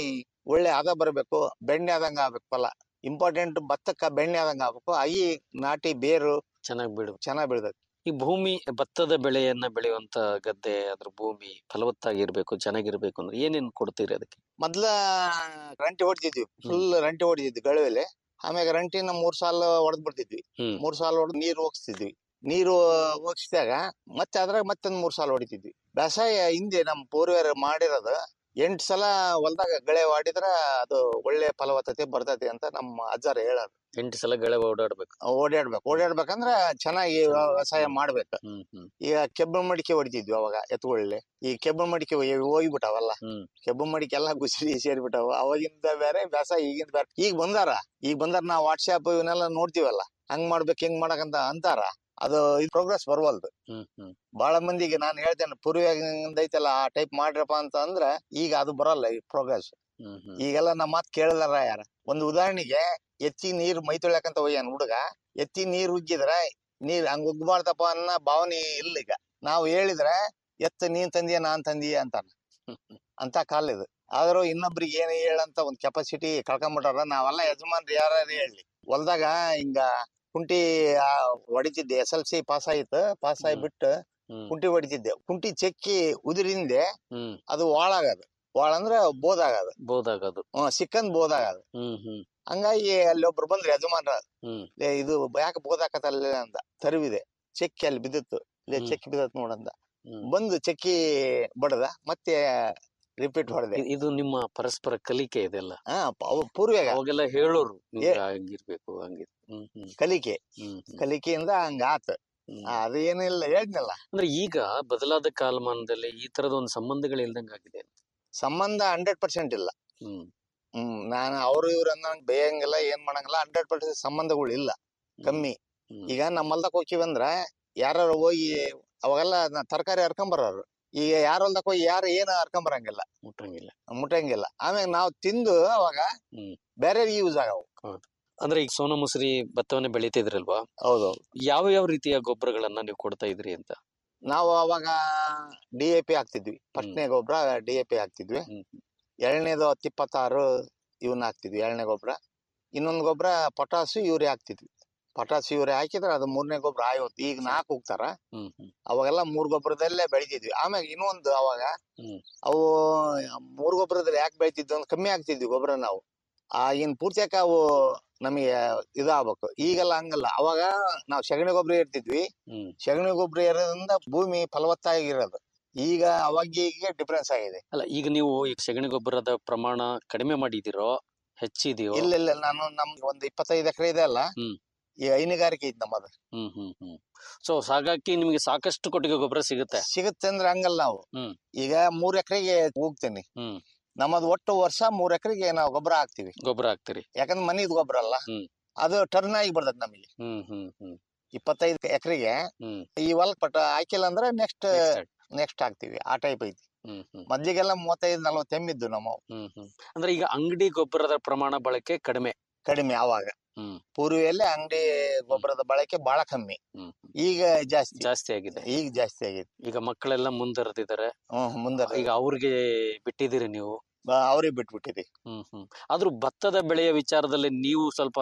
ಒಳ್ಳೆ ಆದ ಬರಬೇಕು ಬೆಣ್ಣೆ ಆದಂಗ ಆಗ್ಬೇಕು ಫಲ ಇಂಪಾರ್ಟೆಂಟ್ ಭತ್ತಕ್ಕ ಬೆಣ್ಣೆ ಆದಂಗ ಆಗ್ಬೇಕು ಅಗಿ ನಾಟಿ ಬೇರು ಚೆನ್ನಾಗಿ ಬಿಡು ಚೆನ್ನಾಗ್ ಬೆಳ್ದೈತಿ ಈ ಭೂಮಿ ಭತ್ತದ ಬೆಳೆಯನ್ನ ಬೆಳೆಯುವಂತ ಗದ್ದೆ ಅದ್ರ ಭೂಮಿ ಫಲವತ್ತಾಗಿರ್ಬೇಕು ಚೆನ್ನಾಗಿರ್ಬೇಕು ಅಂದ್ರೆ ಏನೇನ್ ಕೊಡ್ತೀರಿ ಅದಕ್ಕೆ ಮೊದ್ಲ ರಂಟಿ ಹೊಡಿತಿದ್ವಿ ಫುಲ್ ರಂಟಿ ಹೊಡಿತಿದ್ವಿ ಗಳವೆಲೆ ಆಮ್ಯಾಗ ರಂಟಿನ ಮೂರ್ ಸಾಲ ಹೊಡೆದ್ ಬಿಡ್ತಿದ್ವಿ ಹ್ಮ್. ಮೂರ್ ಸಾಲ ಹೊಡೆದ್ ನೀರ್ ಹೋಗಿಸ್ತಿದ್ವಿ ನೀರು ಹೋಗಿಸಿದಾಗ ಮತ್ತೆ ಅದ್ರಾಗ ಮತ್ತೊಂದ್ ಮೂರ್ ಸಾಲ ಹೊಡಿತಿದ್ವಿ ಬೇಸಾಯ ಹಿಂದೆ ನಮ್ ಪೂರ್ವಿಯರು ಮಾಡಿರೋದು ಎಂಟ್ ಸಲ ಹೊಲ್ದಾಗ ಗಳೆ ಹೊಡಿದ್ರ ಅದು ಒಳ್ಳೆ ಫಲವತ್ತತೆ ಬರ್ತೈತಿ ಅಂತ ನಮ್ಮ ಅಜ್ಜಾರ ಹೇಳೋದು ಎಂಟು ಸಲ ಗಳೆ ಓಡಾಡ್ಬೇಕು ಓಡಾಡ್ಬೇಕು ಓಡಾಡ್ಬೇಕಂದ್ರ ಚೆನ್ನಾಗಿ ವ್ಯವಸಾಯ ಮಾಡ್ಬೇಕು ಹ್ಮ್ ಹ್ಮ್ ಈಗ ಕೆಬ್ಬು ಮಡಿಕೆ ಹೊಡಿತಿದ್ವಿ ಅವಾಗ ಎತ್ತುಗಳಲ್ಲಿ ಈ ಕೆಬ್ಬು ಮಡಿಕೆ ಹೋಗಿ- ಹೋಗ್ಬಿಟ್ಟಾವಲ್ಲ ಹ್ಮ್ ಕೆಬ್ಬು ಮಡಿಕೆ ಎಲ್ಲ ಗುಸಿರಿ ಸೇರ್ಬಿಟ್ಟಾವ ಅವಾಗಿಂದ ಬೇರೆ ಬೇಸಾಯ ಈಗಿಂದ ಬೇರೆ ಈಗ ಬಂದಾರ ಈಗ ಬಂದಾರ ನಾವು ವಾಟ್ಸ್ಆಪ್ ಇವನ್ನೆಲ್ಲ ನೋಡ್ತೀವಲ್ಲ ಹಂಗ್ ಮಾಡ್ಬೇಕು ಹಿಂಗ್ ಮಾಡಕಂತ ಅಂತಾರ ಅದು ಪ್ರೋಗ್ರೆಸ್ ಬರ್ವಲ್ದು ಹ್ಮ್ ಹ್ಮ್ ಬಹಳ ಮಂದಿಗೆ ನಾನು ಹೇಳ್ತೇನೆ ಪೂರ್ವಿಯಿಂದ ಐತಲ್ಲ ಆ ಟೈಪ್ ಮಾಡ್ರಪ್ಪ ಅಂತ ಅಂದ್ರ ಈಗ ಅದು ಬರಲ್ಲ ಈ ಪ್ರೋಗ್ರೆಸ್ ಹ್ಮ್ ಹ್ಮ್ ಈಗೆಲ್ಲ ನಮ್ಮ ಮಾತ್ ಕೇಳದಾರ ಯಾರ ಒಂದು ಉದಾಹರಣೆಗೆ ಎತ್ತಿ ನೀರ್ ಮೈ ತೊಳ್ಯಾಕಂತ ಹೋಗ್ಯಾನ ಹುಡುಗ ಎತ್ತಿ ನೀರ್ ಉಜ್ಜಿದ್ರ ನೀರ್ ಹಂಗ ಉಗ್ಬಾರ್ದಪ್ಪ ಅನ್ನೋ ಭಾವನೆ ಇಲ್ಲ ಈಗ ನಾವು ಹೇಳಿದ್ರೆ ಎತ್ತ ನೀನ್ ತಂದಿಯ ನಾನ್ ತಂದಿಯ ಅಂತಾನ ಅಂತ ಕಾಲ ಇದು ಆದ್ರೂ ಇನ್ನೊಬ್ರಿಗೆ ಏನ್ ಹೇಳಂತ ಒಂದ್ ಕೆಪಾಸಿಟಿ ಕಳ್ಕೊಂಬಿಟ್ಟಾರ ನಾವೆಲ್ಲ ಯಜಮಾನ್ರು ಯಾರು ಹೇಳಿ ಹೊಲ್ದಾಗ ಹಿಂಗ ಕುಂಟಿ ಆ, ಹೊಡಿತಿದ್ದೆ ಎಸ್ ಎಲ್ ಸಿ ಪಾಸ್ ಆಯ್ತು ಪಾಸ್ ಹ್ಮ್. ಆಗಿಬಿಟ್ಟು ಹ್ಮ್ ಕುಂಟಿ ಹೊಡಿತಿದ್ದೆ ಕುಂಟಿ ಚೆಕ್ಕಿ ಉದುರಿಂದೆ ಹ್ಮ್ ಅದು ವಾಳಾಗದು ವಾಳ ಅಂದ್ರ ಬೋದಾಗದು ಬೋದಾಗದು ಹ್ಮ್ ಸಿಕ್ಕಂದ್ ಬೋದಾಗದು ಹ್ಮ್ ಹ್ಮ್ ಹಂಗಾಗಿ ಅಲ್ಲಿ ಒಬ್ರು ಬಂದ್ರು ಯಜಮಾನ್ರ ಹ್ಮ್ ಲೇ ಇದು ಯಾಕೆ ಬೋದಾಕತ್ತಲ್ಲ ಅಂತ ತರುವಿದೆ ಚೆಕ್ಕಿ ಅಲ್ಲಿ ಬಿದ್ದಿತ್ತು ಲೇ ಹ್ಮ್. ಚೆಕ್ಕಿ ಬಿದ್ದತ್ ನೋಡಂದ ಹ್ಮ್. ಬಂದು ಚೆಕ್ಕಿ ಬಡದ ಮತ್ತೆ ರಿಪೀಟ್ ಹೊಡೆದೆ ಇ- ಇದು ನಿಮ್ಮ ಪರಸ್ಪರ ಕಲಿಕೆ ಇದೆಲ್ಲ ಹಾ ಪ- ಅವು ಪೂರ್ವೇಗ ಅವಾಗೆಲ್ಲ ಹೇಳೋರು ಏ- ನಿಮ್ಗೆ ಹಂಗಿರ್ಬೇಕು ಹಂಗಿರ್ ಹ್ಮ್ ಹ್ಮ್ ಕಲಿಕೆ ಹ್ಮ್ ಹ್ಮ್ ಕಲಿಕೆಯಿಂದ ಹಂಗ ಆತ ಹ್ಮ್. ಅದು ಏನಿಲ್ಲ ಹೇಳ್ದ್ನಲ್ಲ ಅಂದ್ರೆ ಈಗ ಬದಲಾದ ಕಾಲಮಾನದಲ್ಲಿ ಈ ತರದ ಒಂದು ಸಂಬಂಧಗಳು ಇಲ್ದಂಗ ಆಗಿದೆ ಸಂಬಂಧ ಹಂಡ್ರೆಡ್ ಪರ್ಸೆಂಟ್ ಇಲ್ಲ ಹ್ಮ್ ಹ್ಮ್ ನಾನು ಅವ್ರು ಇವ್ರು ಅನ್ನೋ ಬೇಯಂಗಿಲ್ಲ ಏನ್ ಮಾಡಂಗಿಲ್ಲ ಹಂಡ್ರೆಡ್ ಪರ್ಸೆಂಟ್ ಸಂಬಂಧಗಳು ಇಲ್ಲ ಕಮ್ಮಿ ಹ್ಮ್. ಈಗ ನಮ್ಮ ಹೊಲ್ದಕ್ ಹೋಗಿವಂದ್ರ ಯಾರು ಹೋಗಿ ಅವಾಗೆಲ್ಲ ತರಕಾರಿ ಹರ್ಕೊಂಬರೋರು ಈಗ ಯಾರ ಹೊಲ್ದಕ್ ಹೋಗಿ ಯಾರು ಏನು ಹರ್ಕೊಂಬರಂಗಿಲ್ಲ ಮುಟ್ಟಂಗಿಲ್ಲ ಮುಟ್ಟಂಗಿಲ್ಲ ಆಮ್ಯಾಗ ನಾವು ತಿಂದು ಅವಾಗ ಹ್ಮ್. ಬೇರೆ ಯೂಸ್ ಆಗವು ಅಂದ್ರೆ ಈಗ ಸೋನಾ ಮುಸ್ರಿ ಭತ್ತವನ್ನೇ ಬೆಳಿತಿದ್ರಲ್ವಾ ಹೌದು ಯಾವ ಯಾವ ರೀತಿಯ ಗೊಬ್ಬರಗಳನ್ನ ನೀವು ಕೊಡ್ತಾ ಇದ್ರಿ ಅಂತ ನಾವು ಅವಾಗ ಡಿ ಎ ಪಿ ಹಾಕ್ತಿದ್ವಿ ಫಸ್ಟ್ನೇ ಗೊಬ್ಬರ ಡಿ ಎ ಪಿ ಹಾಕ್ತಿದ್ವಿ ಹ್ಮ್. ಎರಡನೇದು ಹತ್ತು ಇಪ್ಪತ್ತಾರು ಇವನ್ನ ಹಾಕ್ತಿದ್ವಿ ಎರಡನೇ ಗೊಬ್ಬರ ಇನ್ನೊಂದು ಗೊಬ್ಬರ ಪೊಟಾಸು ಯೂರಿಯಾ ಹಾಕ್ತಿದ್ವಿ ಪೊಟಾಸು ಯೂರಿಯಾ ಹಾಕಿದ್ರೆ ಅದು ಮೂರನೇ ಗೊಬ್ಬರ ಆಯೋತ್ತು ಈಗ ನಾಲ್ಕು ಹೋಗ್ತಾರ ಹ್ಮ್ ಹ್ಮ್ ಅವಾಗೆಲ್ಲ ಮೂರ್ ಗೊಬ್ಬರದಲ್ಲೇ ಬೆಳಿತಿದ್ವಿ ಆಮ್ಯಾಗ ಇನ್ನೊಂದು ಅವಾಗ ಹ್ಮ್. ಅವು ಮೂರ್ ಗೊಬ್ಬರದಲ್ಲಿ ಯಾಕೆ ಬೆಳಿತಿದ್ವಿ ಅಂದ್ರೆ ಕಮ್ಮಿ ಆಗ್ತಿದ್ವಿ ಗೊಬ್ಬರ ನಾವು ಆಗಿನ ಪೂರ್ತಿಯಾಕ ಅವು ನಮಗೆ ಇದಾಗ್ಬೇಕು ಈಗೆಲ್ಲ ಹಂಗಲ್ಲ ಅವಾಗ ನಾವು ಸಗಣಿ ಗೊಬ್ಬರ ಇರ್ತಿದ್ವಿ ಹ್ಮ್ ಸಗಣಿ ಗೊಬ್ಬರ ಇರೋದ್ರಿಂದ ಭೂಮಿ ಫಲವತ್ತಾಗಿರೋದು ಈಗ ಅವಾಗ ಈಗ ಡಿಫ್ರೆನ್ಸ್ ಆಗಿದೆ ಅಲ್ಲ ಈಗ ನೀವು ಈಗ ಸಗಣಿ ಗೊಬ್ಬರದ ಪ್ರಮಾಣ ಕಡಿಮೆ ಮಾಡಿದಿರೋ ಹೆಚ್ಚಿದೆಯೋ ಇಲ್ಲ ಇಲ್ಲ ನಾನು ನಮ್ಗೆ ಒಂದು ಇಪ್ಪತ್ತೈದು ಎಕರೆ ಇದೆ ಅಲ್ಲ ಹ್ಮ್. ಈ ಹೈನುಗಾರಿಕೆ ಐತಿ ನಮ್ಮದು ಹ್ಮ್ ಹ್ಮ್ ಹ್ಮ್ ಸೊ ಹಾಗಾಗಿ ನಿಮಗೆ ಸಾಕಷ್ಟು ಕೊಟ್ಟಿಗೆ ಗೊಬ್ಬರ ಸಿಗುತ್ತೆ ಸಿಗುತ್ತೆ ಅಂದ್ರೆ ಹಂಗಲ್ಲ ನಾವು ಹ್ಮ್. ಈಗ ಮೂರ್ ಎಕರೆಗೆ ಹೋಗ್ತೇನೆ ಹ್ಮ್. ನಮ್ಮದು ಒಟ್ಟು ವರ್ಷ ಮೂರ್ ಎಕರೆಗೆ ನಾವು ಗೊಬ್ಬರ ಹಾಕ್ತಿವಿ ಗೊಬ್ಬರ ಹಾಕ್ತಿರಿ ಯಾಕಂದ್ರೆ ಮನಿದ್ ಗೊಬ್ಬರ ಅಲ್ಲ ಹ್ಮ್. ಅದು ಟರ್ನ್ ಆಗಿ ಬರ್ತದೆ ನಮಗೆ ಹ್ಮ್ ಹ್ಮ್ ಹ್ಮ್ ಇಪ್ಪತ್ತೈದು ಎಕರೆಗೆ ಹ್ಮ್ ಈ ಹೊಲ ಪಟ ಹಾಕಿಲ್ಲ ಅಂದ್ರೆ ನೆಕ್ಸ್ಟ್ Next start. ನೆಕ್ಸ್ಟ್ ಹಾಕ್ತಿವಿ ಆ ಟೈಪ್ ಐತಿ ಹ್ಮ್ ಹ್ಮ್ ಮೊದ್ಲಿಗೆಲ್ಲ ಮೂವತ್ತೈದು ನಲ್ವತ್ತು ಎಮ್ಮಿದ್ದು ನಮ್ಮ ಹ್ಮ್ ಹ್ಮ್ ಅಂದ್ರೆ ಈಗ ಅಂಗಡಿ ಗೊಬ್ಬರದ ಪ್ರಮಾಣ ಬಳಕೆ ಕಡಿಮೆ ಕಡಿಮೆ ಅವಾಗ ಹ್ಮ್. ಪೂರ್ವಿಯಲ್ಲಿ ಅಂಗಡಿ ಗೊಬ್ಬರದ ಬಳಕೆ ಬಹಳ ಕಮ್ಮಿ ಹ್ಮ್ ಹ್ಮ್. ಈಗ ಜಾಸ್ತಿ ಜಾಸ್ತಿ ಆಗಿದೆ ಈಗ ಜಾಸ್ತಿ ಆಗೈತಿ ಈಗ ಮಕ್ಕಳೆಲ್ಲ ಮುಂದರೆದಿದ್ದಾರೆ ಹ್ಮ್ ಮುಂದೆ ಈಗ ಅವ್ರಿಗೆ ಬಿಟ್ಟಿದ್ದೀರಿ ನೀವು ಅವ್ರಿಗೆ ಬಿಟ್ಬಿಟ್ಟಿದೆ ಹ್ಮ್ ಹ್ಮ್ ಆದ್ರೂ ಭತ್ತದ ಬೆಳೆಯ ವಿಚಾರದಲ್ಲಿ ನೀವು ಸ್ವಲ್ಪ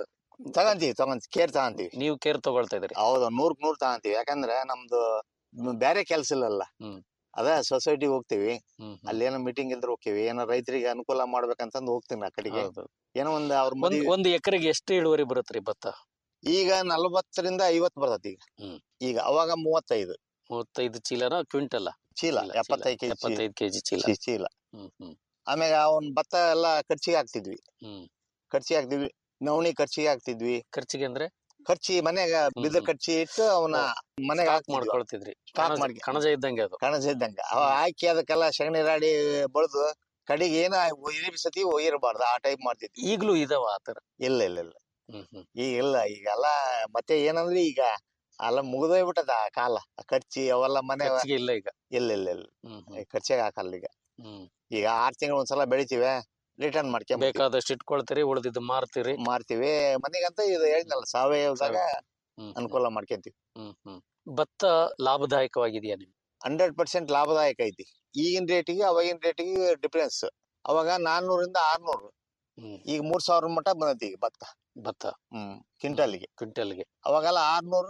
ತಗಂತೀವಿ ತಗೊಂಡ್ ಕೇರ್ ತಗಂತೀವಿ ನೀವು ಕೇರ್ ತಗೊಳ್ತಾ ಇದ್ರಿ ಹೌದು ನೂರ್ಕ್ ನೂರ್ ತಗಂತೀವಿ ಯಾಕಂದ್ರೆ ನಮ್ದು ಮ್- ಬೇರೆ ಕೆಲ್ಸ ಇಲ್ಲಲ್ಲ ಹ್ಮ್. ಅದ ಸೊಸೈಟಿಗೆ ಹೋಗ್ತೀವಿ ಹ್ಮ್ ಹ್ಮ್. ಅಲ್ಲಿ ಏನೋ ಮೀಟಿಂಗ್ ಇದ್ರೆ ಹೋಗ್ತೀವಿ ಏನೋ ರೈತರಿಗೆ ಅನುಕೂಲ ಮಾಡ್ಬೇಕಂತಂದು ಹೋಗ್ತೀನಿ ಆ ಕಡೆಗೆ ಹೌದು. ಏನೋ ಒಂದು ಅವ್ರ ಒಂದ್ ಮದ್ವಿ ಒಂದ್ ಎಕರೆಗೆ ಎಷ್ಟು ಇಳುವರಿ ಬರುತ್ತ್ರಿ ಭತ್ತ ಈಗ ನಲವತ್ತರಿಂದ ಐವತ್ ಬರ್ತೈತಿ ಈಗ ಹ್ಮ್. ಈಗ ಅವಾಗ ಮೂವತ್ತೈದು ಮೂವತ್ತೈದು ಚೀಲನ ಕ್ವಿಂಟಲ್ ಚೀಲ ಎಪ್ಪತ್ತೈದು ಕೆಜಿ ಎಪ್ಪತ್ತೈದು ಕೆಜಿ ಚೀಲ ಚೀಲ ಹ್ಮ್ ಹ್ಮ್ ಆಮ್ಯಾಗ ಅವನ್ ಭತ್ತ ಎಲ್ಲಾ ಖರ್ಚಿಗೆ ಹಾಕ್ತಿದ್ವಿ ಹ್ಮ್ ಖರ್ಚಿಗೆ ಹಾಕ್ತಿದ್ವಿ ನವಣಿ ಖರ್ಚಿಗೆ ಹಾಕ್ತಿದ್ವಿ ಖರ್ಚಿಗೆ ಅಂದ್ರೆ ಖರ್ಚಿ ಮನೆಗ ಬಿದ್ರ ಹ್ಮ್. ಖರ್ಚಿ ಇಟ್ಟು ಅವನ ಮನೆಗೆ ಸ್ಟಾಕ್ ಹಾಕ್ತಿದ್ವಿ ಮಾಡ್ಕೊಳ್ತಿದ್ರಿ ಸ್ಟಾಕ್ ಕಣಜ- ಮಾಡ್ಕೆ- ಕಣಜ ಇದ್ದಂಗೆ ಅದು ಕಣಜ ಇದ್ದಂಗ ಅವ ಹಾಕಿ ಅದಕ್ಕೆಲ್ಲ ಸಗಣಿ ರಾಡಿ ಬಳ್ದು ಕಡೆಗೆ ಏನ ಒಯ್ರಿ ಸತಿ ಒಯ್ಯರಬಾರ್ದು ಆ ಟೈಪ್ ಮಾಡ್ತಿದ್ವಿ ಈಗ್ಲೂ ಇದಾವ ಆತರ ಇಲ್ಲ ಇಲ್ಲ ಇಲ್ಲ ಹ್ಮ್ ಹ್ಮ್ ಈಗ ಇಲ್ಲ ಈಗೆಲ್ಲ ಮತ್ತೆ ಏನಂದ್ರೆ ಈಗ ಅಲ್ಲ ಮುಗ್ದೋಗ್ಬಿಟ್ಟದ ಆ ಕಾಲ ಆ ಖರ್ಚಿ ಅವೆಲ್ಲ ಮನೆ ಖರ್ಚಿಗೆ ಇಲ್ಲ ಈಗ ಇಲ್ಲ ಇಲ್ಲ ಇಲ್ಲ ಹ್ಮ್ ಹ್ಮ್ ಈ ಖರ್ಚಿಗೆ ಹಾಕಲ್ಲ ಈಗ ಹ್ಮ್ ಈಗ ಆರ್ ತಿಂಗಳು ಒಂದ್ಸಲ ಬೆಳಿತೀವಿ ರಿಟರ್ನ್ ಮಾಡ್ಕೊಂಡ್ ಬೇಕಾದಷ್ಟು ಇಟ್ಕೊಳ್ತೀರಿ ಉಳಿದಿದ್ದು ಮಾರ್ತೀರಿ ಮಾರ್ತೀವಿ ಮನೆಗಂತ ಇದು ಹೇಳಿದ್ನಲ್ಲ ಸಾವಯವದಾಗ ಹ್ಮ್ ಹ್ಮ್. ಅನುಕೂಲ ಮಾಡ್ಕೊಂತೀವಿ ಹ್ಮ್ ಹ್ಮ್ ಭತ್ತ ಲಾಭದಾಯಕವಾಗಿದೆಯಾ ನಿಮ್ಗೆ ಹಂಡ್ರೆಡ್ ಪರ್ಸೆಂಟ್ ಲಾಭದಾಯಕ ಐತಿ ಈಗಿನ ರೇಟಿಗೆ ಅವಾಗಿನ ರೇಟಿಗೆ ಡಿಫ್ರೆನ್ಸ್ ಅವಾಗ ನಾನ್ನೂರಿಂದ ಆರ್ನೂರು ಹ್ಮ್ ಈಗ ಮೂರ್ ಸಾವಿರ ಮಟ್ಟ ಬಂದೈತಿ ಈಗ ಭತ್ತ ಭತ್ತ ಹ್ಮ್ ಕ್ವಿಂಟಲ್ಗೆ ಕ್ವಿಂಟಲ್ಗೆ ಅವಾಗೆಲ್ಲ ಆರ್ನೂರು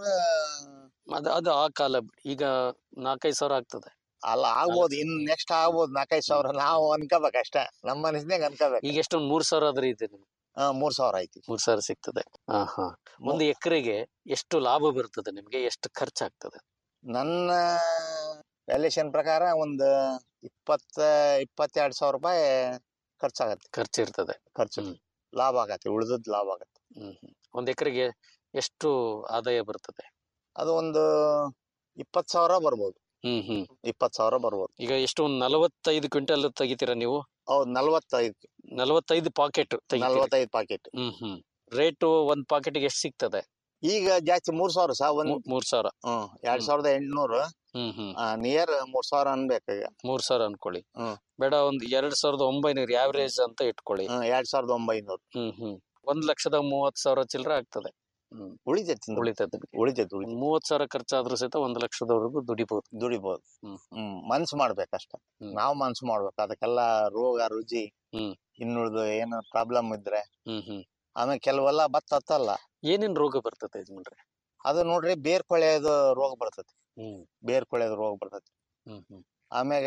ಅದು ಅದು ಆ ಕಾಲ ಬಿಡಿ. ಈಗ ನಾಲ್ಕೈದು ಸಾವಿರ ಆಗ್ತದೆ ಅಲ್ಲ ಆಗ್ಬೋದು ಇನ್ ನೆಕ್ಸ್ಟ್ ಆಗ್ಬೋದು ನಾಲ್ಕೈದು ಸಾವಿರ ನಾವು ಅನ್ಕೋಬೇಕು ಅಷ್ಟೇ ನಮ್ಮ ಮನಸ್ಸಿನಾಗ ಅನ್ಕೋಬೇಕು ಈಗ ಎಷ್ಟು ಮೂರ್ ಸಾವಿರ ಆದ್ರೆ ಇದೆ ನಿಮ್ಗೆ ಹಾ ಮೂರ್ ಸಾವಿರ ಐತಿ ಮೂರ್ ಸಾವಿರ ಸಿಗ್ತದೆ ಹಾ ಹಾ ಒಂದು ಎಕರೆಗೆ ಎಷ್ಟು ಲಾಭ ಬರ್ತದೆ ನಿಮ್ಗೆ ಎಷ್ಟು ಖರ್ಚಾಗ್ತದೆ ನನ್ನ ವ್ಯಾಲ್ಯೂಷನ್ ಪ್ರಕಾರ ಒಂದು ಇಪ್ಪತ್ತ ಇಪ್ಪತ್ತೆರಡು ಸಾವಿರ ರೂಪಾಯಿ ಖರ್ಚಾಗತ್ತೆ ಖರ್ಚು ಇರ್ತದೆ ಖರ್ಚು ಹ್ಮ್. ಲಾಭ ಆಗತ್ತೆ ಉಳಿದದ್ ಲಾಭ ಆಗತ್ತೆ ಹ್ಮ್ ಹ್ಮ್. ಒಂದ್ ಎಕರೆಗೆ ಎಷ್ಟು ಆದಾಯ ಬರ್ತದೆ ಅದು ಒಂದು ಇಪ್ಪತ್ ಸಾವಿರ ಬರ್ಬೋದು ಹ್ಮ್ ಹ್ಮ್ ಇಪ್ಪತ್ ಸಾವಿರ ಬರ್ಬೋದು ಈಗ ಎಷ್ಟು ಒಂದ್ ನಲವತ್ತೈದು ಕ್ವಿಂಟಲ್ ತೆಗಿತೀರಾ ನೀವು ಹೌದು ನಲ್ವತ್ತೈದು ನಲವತ್ತೈದು ಪಾಕೆಟ್ ನಲ್ವತ್ತೈದು ಪಾಕೆಟ್ ಹ್ಮ್ ಹ್ಮ್ ರೇಟು ಒಂದ್ ಪಾಕೆಟ್ಗೆ ಎಷ್ಟು ಸಿಗ್ತದೆ ಈಗ ಜಾಸ್ತಿ ಮೂರ್ ಸಾವಿರ ಸಹ ಒಂದ್ ಮೂ- ಮೂರ್ ಸಾವಿರ ಹ್ಮ್ ಎರಡ್ ಸಾವಿರದ ಎಂಟ್ನೂರು ಹ್ಮ್ ಹ್ಮ್ ನಿಯರ್ ಮೂರ್ ಸಾವಿರ ಅನ್ಬೇಕು ಈಗ ಮೂರ್ ಸಾವಿರ ಅನ್ಕೊಳ್ಳಿ ಹ್ಮ್. ಬೇಡ ಒಂದ್ ಎರಡ್ ಸಾವಿರದ ಒಂಬೈನೂರು ಯಾವರೇಜ್ ಅಂತ ಇಟ್ಕೊಳ್ಳಿ ಹ್ಮ್, ಎರಡ್ ಸಾವಿರದ ಒಂಬೈನೂರು ಹ್ಮ್ ಹ್ಮ್ ಒಂದ್ ಲಕ್ಷದ ಮೂವತ್ ಸಾವಿರ ಚಿಲ್ಲರೆ ಆಗ್ತದೆ ಹ್ಮ್ ಉಳಿತೈತಿ ಉಳಿತದೆ ಉಳಿತೈತಿ ಉಳಿತೈತಿ ಮೂವತ್ ಸಾವಿರ ಖರ್ಚಾದ್ರೂ ಸಹಿತ ಒಂದ್ ಲಕ್ಷದವರೆಗೂ ದುಡಿಬಹುದು ದುಡಿಬಹುದು ಹ್ಮ್. ಹ್ಮ್ ಮನ್ಸ್ ಮಾಡ್ಬೇಕಷ್ಟ ಹ್ಮ್. ನಾವ್ ಮನ್ಸ್ ಮಾಡ್ಬೇಕು ಅದಕ್ಕೆಲ್ಲ ರೋಗ ರುಜಿ ಹ್ಮ್. ಇನ್ನುಳ್ದು ಏನು ಪ್ರಾಬ್ಲಮ್ ಇದ್ರೆ ಹ್ಮ್ ಹ್ಮ್ ಆಮೇಲೆ ಕೆಲವೆಲ್ಲ ಭತ್ತ ಹತ್ತಲ್ಲ ಏನೇನ್ ರೋಗ ಬರ್ತದೆ ಯಜಮಾನ್ರೆ ಅದು ನೋಡ್ರಿ ಬೇರ್ ಕೊಳೆಯೋದು ರೋಗ ಬರ್ತೈತಿ ಹ್ಮ್ ಬೇರ್ ಕೊಳೆಯೋದು ರೋಗ ಬರ್ತೈತಿ ಹ್ಮ್ ಹ್ಮ್ ಆಮ್ಯಾಗ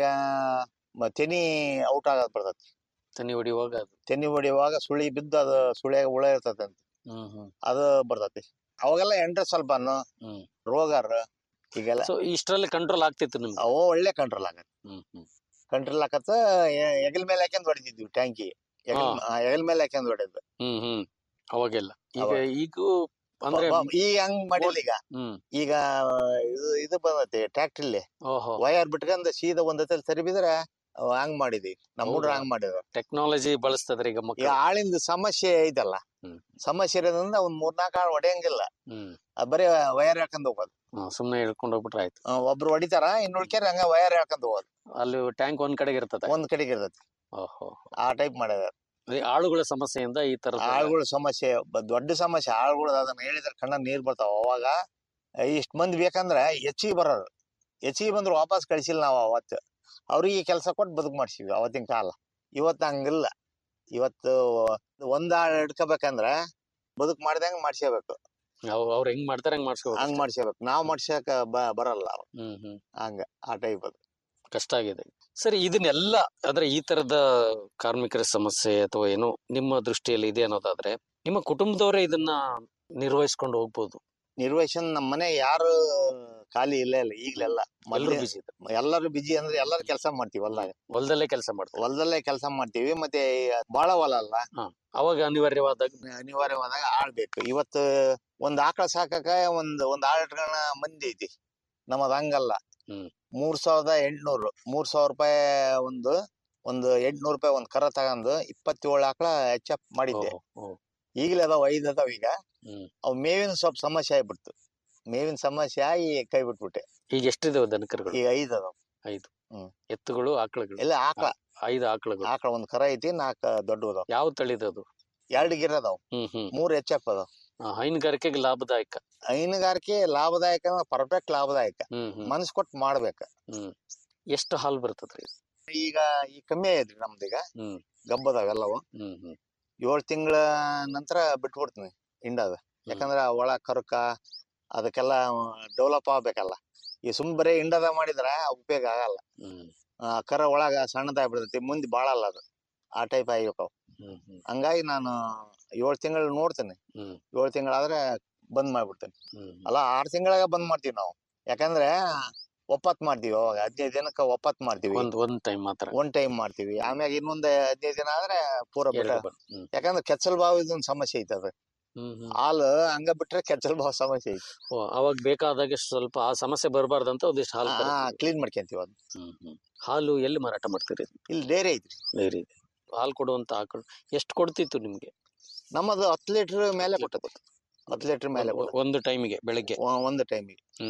ಮ- ತೆನಿ ಔಟ್ ಆಗೋದ್ ಬರ್ತೈತಿ ತನಿ ಹೊಡಿಯುವಾಗ ಅದು ತೆನಿ ಹೊಡಿಯುವಾಗ ಸುಳಿ ಬಿದ್ದು ಅದು ಸುಳಿಯಾಗ ಹುಳ ಇರ್ತೈತಿ ಅಂತ ಹ್ಮ್ ಹ್ಮ್ ಅದು ಬರ್ತೈತಿ ಅವಾಗೆಲ್ಲ ಎಂಟ್ರೆ ಸ್ವಲ್ಪ ಹ್ಮ್ ರೋಗರ್ ಈಗೆಲ್ಲ ಸೊ ಇಷ್ಟರಲ್ಲಿ ಕಂಟ್ರೋಲ್ ಆಗ್ತಿತ್ತು ನಿಮ್ಗೆ ಅವು ಒಳ್ಳೆ ಕಂಟ್ರೋಲ್ ಆಗತ್ತೆ ಹ್ಮ್ ಹ್ಮ್ ಕಂಟ್ರೋಲ್ ಆಗತ್ತ ಎಗಲ್ ಮೇಲೆ ಹಾಕ್ಯಂದ್ ಹೊಡಿತಿದ್ವಿ ಟ್ಯಾಂಕಿ ಎಗಲ್ ಮೇಲೆ ಹಾಕ್ಯಂದ್ ಹೊಡೆದ್ ಹ್ಮ್ ಹ್ಮ್ ಅವಾಗೆಲ್ಲ ಈಗ ಅವಾಗ. ಈಗ ಅಂದ್ರೆ ಈಗ ಹಂಗ್ ಮಾಡಿಲ್ಲ ಈಗ ಹ್ಮ್ ಈಗ ಇದು ಇದು ಬಂದೈತಿ ಟ್ರ್ಯಾಕ್ಟ್ರಿಲಿ ಓಹೋ ವಯರ್ ಬಿಟ್ಕೊಂಡ್ ಸೀದಾ ಒಂದ್ ಹೊತ್ತಲ್ಲಿ ಸರಿ ಬಿದ್ರೆ ಅವ್ ಹಂಗ್ ಮಾಡಿದ್ವಿ ನಮ್ಮ ಹುಡ್ರ ಹೌದಾ? ಹಂಗ್ ಮಾಡಿದ್ರು ಟೆಕ್ನಾಲಜಿ ಬಳಸ್ತದ್ರಿ ಈಗ ಈಗ ಮಕ್ಕಳು ಆಳಿಂದ ಸಮಸ್ಯೆ ಐತಲ್ಲ ಹ್ಮ್. ಸಮಸ್ಯೆ ಇರೋದ್ರಿಂದ ಒಂದ್ ಮೂರ್ನಾಲ್ಕು ಆಳು ಹೊಡೆಯಂಗಿಲ್ಲ ಹ್ಮ್ ಅದ್ ಬರೀ ವಯರ್ ಹಾಕೊಂಡ್ ಹೋಗೋದು ಹ್ಮ್, ಸುಮ್ನೆ ಹಿಡ್ಕೊಂಡು ಹೋಗ್ಬಿಟ್ರೆ ಆಯ್ತು ಆ, ಒಬ್ರು ಹೊಡಿತಾರ ಇನ್ ಉಳ್ಕ್ಯಾರ ಹಂಗ ವಯರ್ ಹಾಕೊಂಡ್ ಹೋಗೋದು ಅಲ್ಲಿ ಟ್ಯಾಂಕ್ ಒಂದ್ ಕಡೆಗೆ ಇರ್ತದೆ ಒಂದ್ ಕಡೆಗೆ ಇರ್ತೈತಿ ಓಹೋ ಆ ಟೈಪ್ ಮಾಡಿದಾರೆ ಅದೇ ಆಳುಗಳ ಸಮಸ್ಯೆಯಿಂದ ಈ ತರದ ಆಳುಗಳ ಸಮಸ್ಯೆ ಬ- ದೊಡ್ಡ ಸಮಸ್ಯೆ ಆಳುಗಳು ಅದನ್ನ ಹೇಳಿದ್ರೆ ಕಣ್ಣ ನೀರ್ ಬರ್ತಾವ ಅವಾಗ ಇಷ್ಟ್ ಮಂದಿ ಬೇಕಂದ್ರ ಹೆಚ್ಚಿಗೆ ಬರೋರು ಹೆಚ್ಚಿಗೆ ಬಂದ್ರು ವಾಪಸ್ ಕಳಿಸಿಲ್ಲ ನಾವು ಅವತ್ತು ಅವ್ರಿಗೆ ಕೆಲಸ ಕೊಟ್ಟು ಬದುಕು ಮಾಡ್ಸಿದ್ವಿ ಅವತ್ತಿನ ಕಾಲ ಇವತ್ತು ಹಂಗಿಲ್ಲ ಇವತ್ತು ಒಂದ್ ಆಳ್ ಹಿಡ್ಕೋಬೇಕಂದ್ರ ಬದುಕ್ ಮಾಡ್ದಂಗ ಮಾಡ್ಸ್ಕೋಬೇಕು ಅವ್- ಅವ್ರು ಹೆಂಗ್ ಮಾಡ್ತಾರೆ ಹಂಗ್ ಮಾಡ್ಸ್ಕೋಬೇಕು ಹಂಗ್ ಮಾಡ್ಸ್ಕೋಬೇಕು ನಾವ್ ಮಾಡ್ಸಕ ಬ- ಬರಲ್ಲ ಅವ್. ಹ್ಮ್ ಹ್ಮ್ ಹಂಗ ಆ ಟೈಪ್ ಅದು ಕಷ್ಟ ಆಗಿದೆ ಸರಿ ಇದನ್ನೆಲ್ಲ ಅಂದ್ರೆ ಈ ತರದ ಕಾರ್ಮಿಕರ ಸಮಸ್ಯೆ ಅಥವಾ ಏನೋ ನಿಮ್ಮ ದೃಷ್ಟಿಯಲ್ಲಿ ಇದೆ ಅನ್ನೋದಾದ್ರೆ ನಿಮ್ಮ ಕುಟುಂಬದವರೇ ಇದನ್ನ ನಿರ್ವಹಿಸ್ಕೊಂಡು ಹೋಗ್ಬೋದು ನಿರ್ವೇಶನ್ ನಮ್ಮ ಮನೆ ಯಾರು ಖಾಲಿ ಇಲ್ಲ ಇಲ್ಲ ಈಗ್ಲೆಲ್ಲ ಎಲ್ಲರೂ ಮೊದ್ಲೇ- ಬಿಸಿ ಎಲ್ಲರೂ ಬಿಜಿ ಅಂದ್ರೆ ಎಲ್ಲರೂ ಕೆಲಸ ಮಾಡ್ತೀವಿ ಹೊಲ್ದಾಗ ಹೊಲದಲ್ಲೇ ಕೆಲಸ ಮಾಡ್ತಾರೆ ಹೊಲದಲ್ಲೇ ಕೆಲಸ ಮಾಡ್ತೀವಿ ಮತ್ತೆ ಬಾಳ ಹೊಲ ಅಲ್ಲ ಅವಾಗ ಅನಿವಾರ್ಯವಾದಾಗ ಅನಿವಾರ್ಯವಾದಾಗ ಆಳ್ ಬೇಕು ಇವತ್ತು ಒಂದ್ ಆಕಳ ಸಾಕಾಕ ಒಂದ್ ಒಂದ್ ಆಳ್ ಇಟ್ಕೊಳ್ಳೋ ಮಂದಿ ಐತಿ ನಮ್ಮದ್ ಹಂಗಲ್ಲ ಹ್ಮ್. ಮೂರ್ ಸಾವಿರದ ಎಂಟ್ನೂರು ಮೂರ್ ಸಾವಿರ ರೂಪಾಯಿ ಒಂದು ಒಂದು ಎಂಟ್ನೂರು ರೂಪಾಯಿ ಒಂದ್ ಕರ ತಗೊಂಡು ಇಪ್ಪತ್ತೇಳು ಆಕಳ ಹೆಚ್ಚಪ್ ಮಾಡಿದ್ದೆ ಓಹೋ, ಓಹೋ. ಈಗಲೇ ಅದಾವ ಐದ್ ಅದಾವ ಈಗ ಹ್ಮ್. ಅವ್ ಮೇವಿನ ಸ್ವಲ್ಪ ಸಮಸ್ಯೆ ಆಗ್ಬಿಡ್ತು ಮೇವಿನ ಸಮಸ್ಯೆ ಆಗಿ ಕೈ ಬಿಟ್ಬಿಟ್ಟೆ ಈಗ ಎಷ್ಟಿದಾವೆ ದನಕರುಗಳು ಈಗ ಐದ್ ಅದಾವ ಐದು ಹ್ಮ್. ಎತ್ತುಗಳು ಆಕಳುಗಳು ಎಲ್ಲ ಆಕಳ ಐದು ಆಕಳುಗಳು ಆಕಳ ಒಂದ್ ಕರ ಐತಿ ನಾಲ್ಕ ದೊಡ್ಡ ಅದಾವ ಯಾವ ತಳಿದದು ಎರಡ್ ಗಿರ್ ಅದಾವ ಹ್ಮ್ ಹ್ಮ್ ಮೂರ್ ಹೆಚ್ಚಪ್ ಅದಾವ ಆ, ಹೈನುಗಾರಿಕೆಗೆ ಲಾಭದಾಯಕ ಹೈನುಗಾರಿಕೆ ಲಾಭದಾಯಕ ಪರ್ಫೆಕ್ಟ್ ಲಾಭದಾಯಕ ಹ್ಮ್ ಹ್ಮ್ ಮನಸ್ ಕೊಟ್ಟು ಮಾಡ್ಬೇಕ ಹ್ಮ್ ಎಷ್ಟು ಹಾಲು ಬರ್ತದ್ರಿ ಈಗ ಈ ಕಮ್ಮಿ ಐತ್ರಿ ನಮ್ದೀಗ ಹ್ಮ್ ಗಬ್ಬದಾವೆಲ್ಲವು ಹ್ಮ್ ಹ್ಮ್ ಏಳ್ ತಿಂಗಳ ನಂತರ ಬಿಟ್ಬಿಡ್ತೀನಿ ಹಿಂಡದ ಯಾಕಂದ್ರ ಒಳ ಕರುಕ ಅದಕ್ಕೆಲ್ಲ ಡೆವಲಪ್ ಆಗ್ಬೇಕಲ್ಲ ಈ ಸುಮ್ ಬರೀ ಹಿಂಡದ ಮಾಡಿದ್ರ ಉಪಯೋಗ ಆಗಲ್ಲ ಹ್ಮ್ ಆ, ಕರ ಒಳಗ ಸಣ್ಣದಾಗ್ಬಿಡ್ತೈತಿ ಮುಂದೆ ಬಾಳಲ್ಲ ಅದು ಆ ಟೈಪ್ ಆಗ್ಬೇಕವು ಹ್ಮ್ ಹ್ಮ್ ಹಂಗಾಗಿ ನಾನು ಏಳ್ ತಿಂಗಳು ನೋಡ್ತೇನೆ ಹ್ಮ್ ಏಳ್ ತಿಂಗಳಾದ್ರೆ ಬಂದ್ ಮಾಡ್ಬಿಡ್ತೇನೆ ಹ್ಮ್ ಅಲ್ಲ ಆರ್ ತಿಂಗಳಾಗ ಬಂದ್ ಮಾಡ್ತೀವಿ ನಾವು ಯಾಕಂದ್ರೆ ಒಪ್ಪತ್ ಮಾಡ್ತೀವಿ ಅವಾಗ ಹದಿನೈದು ದಿನಕ್ಕ ಒಪ್ಪತ್ ಮಾಡ್ತೀವಿ ಒಂದ್ ಒಂದ್ ಟೈಮ್ ಮಾತ್ರ ಒನ್ ಟೈಮ್ ಮಾಡ್ತೀವಿ ಆಮ್ಯಾಗ ಇನ್ನೊಂದ್ ಹದಿನೈದು ದಿನ ಆದ್ರೆ ಪೂರ ಬಿಟ್ಟ ಎರಡು ಬರ್- ಹ್ಮ್ ಯಾಕಂದ್ರೆ ಕೆಚ್ಚಲ್ ಬಾವು ಇದೊಂದ್ ಸಮಸ್ಯೆ ಐತೆ ಅದು ಹ್ಮ್ ಹ್ಮ್ ಹಾಲು ಹಂಗ ಬಿಟ್ರೆ ಕೆಚ್ಚಲ್ ಬಾವು ಸಮಸ್ಯೆ ಐತಿ ಓ, ಅವಾಗ ಬೇಕಾದಾಗ ಸ್ವಲ್ಪ ಆ ಸಮಸ್ಯೆ ಬರಬಾರ್ದಂತ ಒಂದಿಷ್ಟು ಹಾಲು ಹಾ ಕರಿತೀವಿ. ಕ್ಲೀನ್ ಮಾಡ್ಕೊಂತೀವಿ ಅದು ಹ್ಮ್ ಹ್ಮ್ ಹಾಲು ಎಲ್ಲಿ ಮಾರಾಟ ಮಾಡ್ತೀರಿ ಇಲ್ಲಿ ಡೈರಿ ಐತ್ರಿ ಡೈರಿ ಇದೆ ಹಾಲು ಕೊಡುವಂತ ಆಕಳು ಎಷ್ಟು ಕೊಡ್ತಿತ್ತು ನಿಮ್ಗೆ ನಮ್ಮದು ಹತ್ತು ಲೀಟರ್ ಮೇಲೆ ಕೊಟ್ಟದ ಹತ್ತು ಲೀಟರ್ ಮೇಲೆ ಒಂದು- ಒಂದು ಟೈಮಿಗೆ ಬೆಳಗ್ಗೆ ಕೊಟ್ಟದ ಒಂದು ಟೈಮಿಗೆ ಹ್ಮ್ ಹ್ಮ್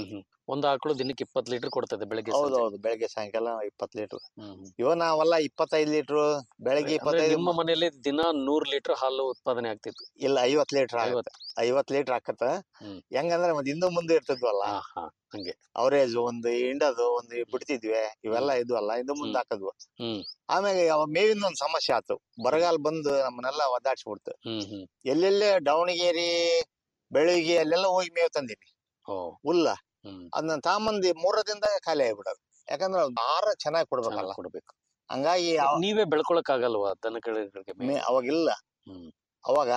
ಒಂದು ಆಕಳು ದಿನಕ್ಕೆ ಇಪ್ಪತ್ತು ಲೀಟರ್ ಕೊಡ್ತದೆ ಬೆಳಗ್ಗೆ ಹೌದು ಸಂಜೆ. ಹೌದು ಬೆಳಗ್ಗೆ ಸಾಯಂಕಾಲ ಇಪ್ಪತ್ತು ಲೀಟರ್ ಹ್ಮ್, ಹ್ಮ್. ಇವ ನಾವೆಲ್ಲ ಇಪ್ಪತ್ತೈದು ಲೀಟರ್ ಬೆಳಗ್ಗೆ ಅಂದ್ರೆ ಇಪ್ಪತ್ತೈದು ನಿಮ್ಮ ಮನೆಯಲ್ಲಿ ದಿನ ನೂರ್ ಲೀಟರ್ ಹಾಲು ಉತ್ಪಾದನೆ ಆಗ್ತಿತ್ತು ಇಲ್ಲ ಐವತ್ ಲೀಟರ್ ಆಗತ್ತೆ ಐವತ್ತು ಐವತ್ ಲೀಟರ್ ಆಕತ್ತ ಹ್ಮ್. ಹೆಂಗಂದ್ರೆ ಮತ್ತೆ ಹಿಂದೆ ಮುಂದೆ ಇರ್ತಿದ್ವಲ್ಲ ಹಾ ಹಾ ಹಂಗೆ ಅವರೇಜ್ ಒಂದು ಇಂಡದು ಒಂದು ಬಿಡ್ತಿದ್ವಿ ಇವೆಲ್ಲ ಇದ್ವಲ್ಲ ಹಿಂದೆ ಮುಂದೆ ಹ್ಮ್. ಹಾಕದ್ವು ಹ್ಮ್ ಆಮೇಲೆ ಅವ ಮೇವಿಂದ ಒಂದು ಸಮಸ್ಯೆ ಆತು ಬರಗಾಲ ಬಂದು ನಮ್ಮನ್ನೆಲ್ಲ ಒದ್ದಾಡ್ಸ್ಬಿಡ್ತು ಹ್ಮ್ ಹ್ಮ್ ಎಲ್ಲೆಲ್ಲೇ ದಾವಣಗೆರೆ ಬೆಳಿಗ್ಗೆ ಅಲ್ಲೆಲ್ಲ ಹೋಗಿ ಮೇವ್ ತಂದೀನಿ ಓ ಹುಲ್ಲ ಹ್ಮ್ ಅದನ್ನ ತಾಂಬಂದಿ ಮೂರ ದಿನದಾಗ ಖಾಲಿ ಆಗ್ಬಿಡೋದು ಯಾಕಂದ್ರೆ ಅದ್ ಆಹಾರ ಚೆನ್ನಾಗಿ ಕೊಡ್ಬೇಕಲ್ಲ ಚೆನ್ನಾಗ್ ಕೊಡ್ಬೇಕು ಹಂಗಾಗಿ ಅವ- ನೀವೇ ಬೆಳ್ಕೊಳಕ್ ಆಗಲ್ವಾ ದನಗಳಿಗೆ ಮೇವು? ಮೇ- ಅವಾಗಿಲ್ಲ ಹ್ಮ್ ಅವಾಗ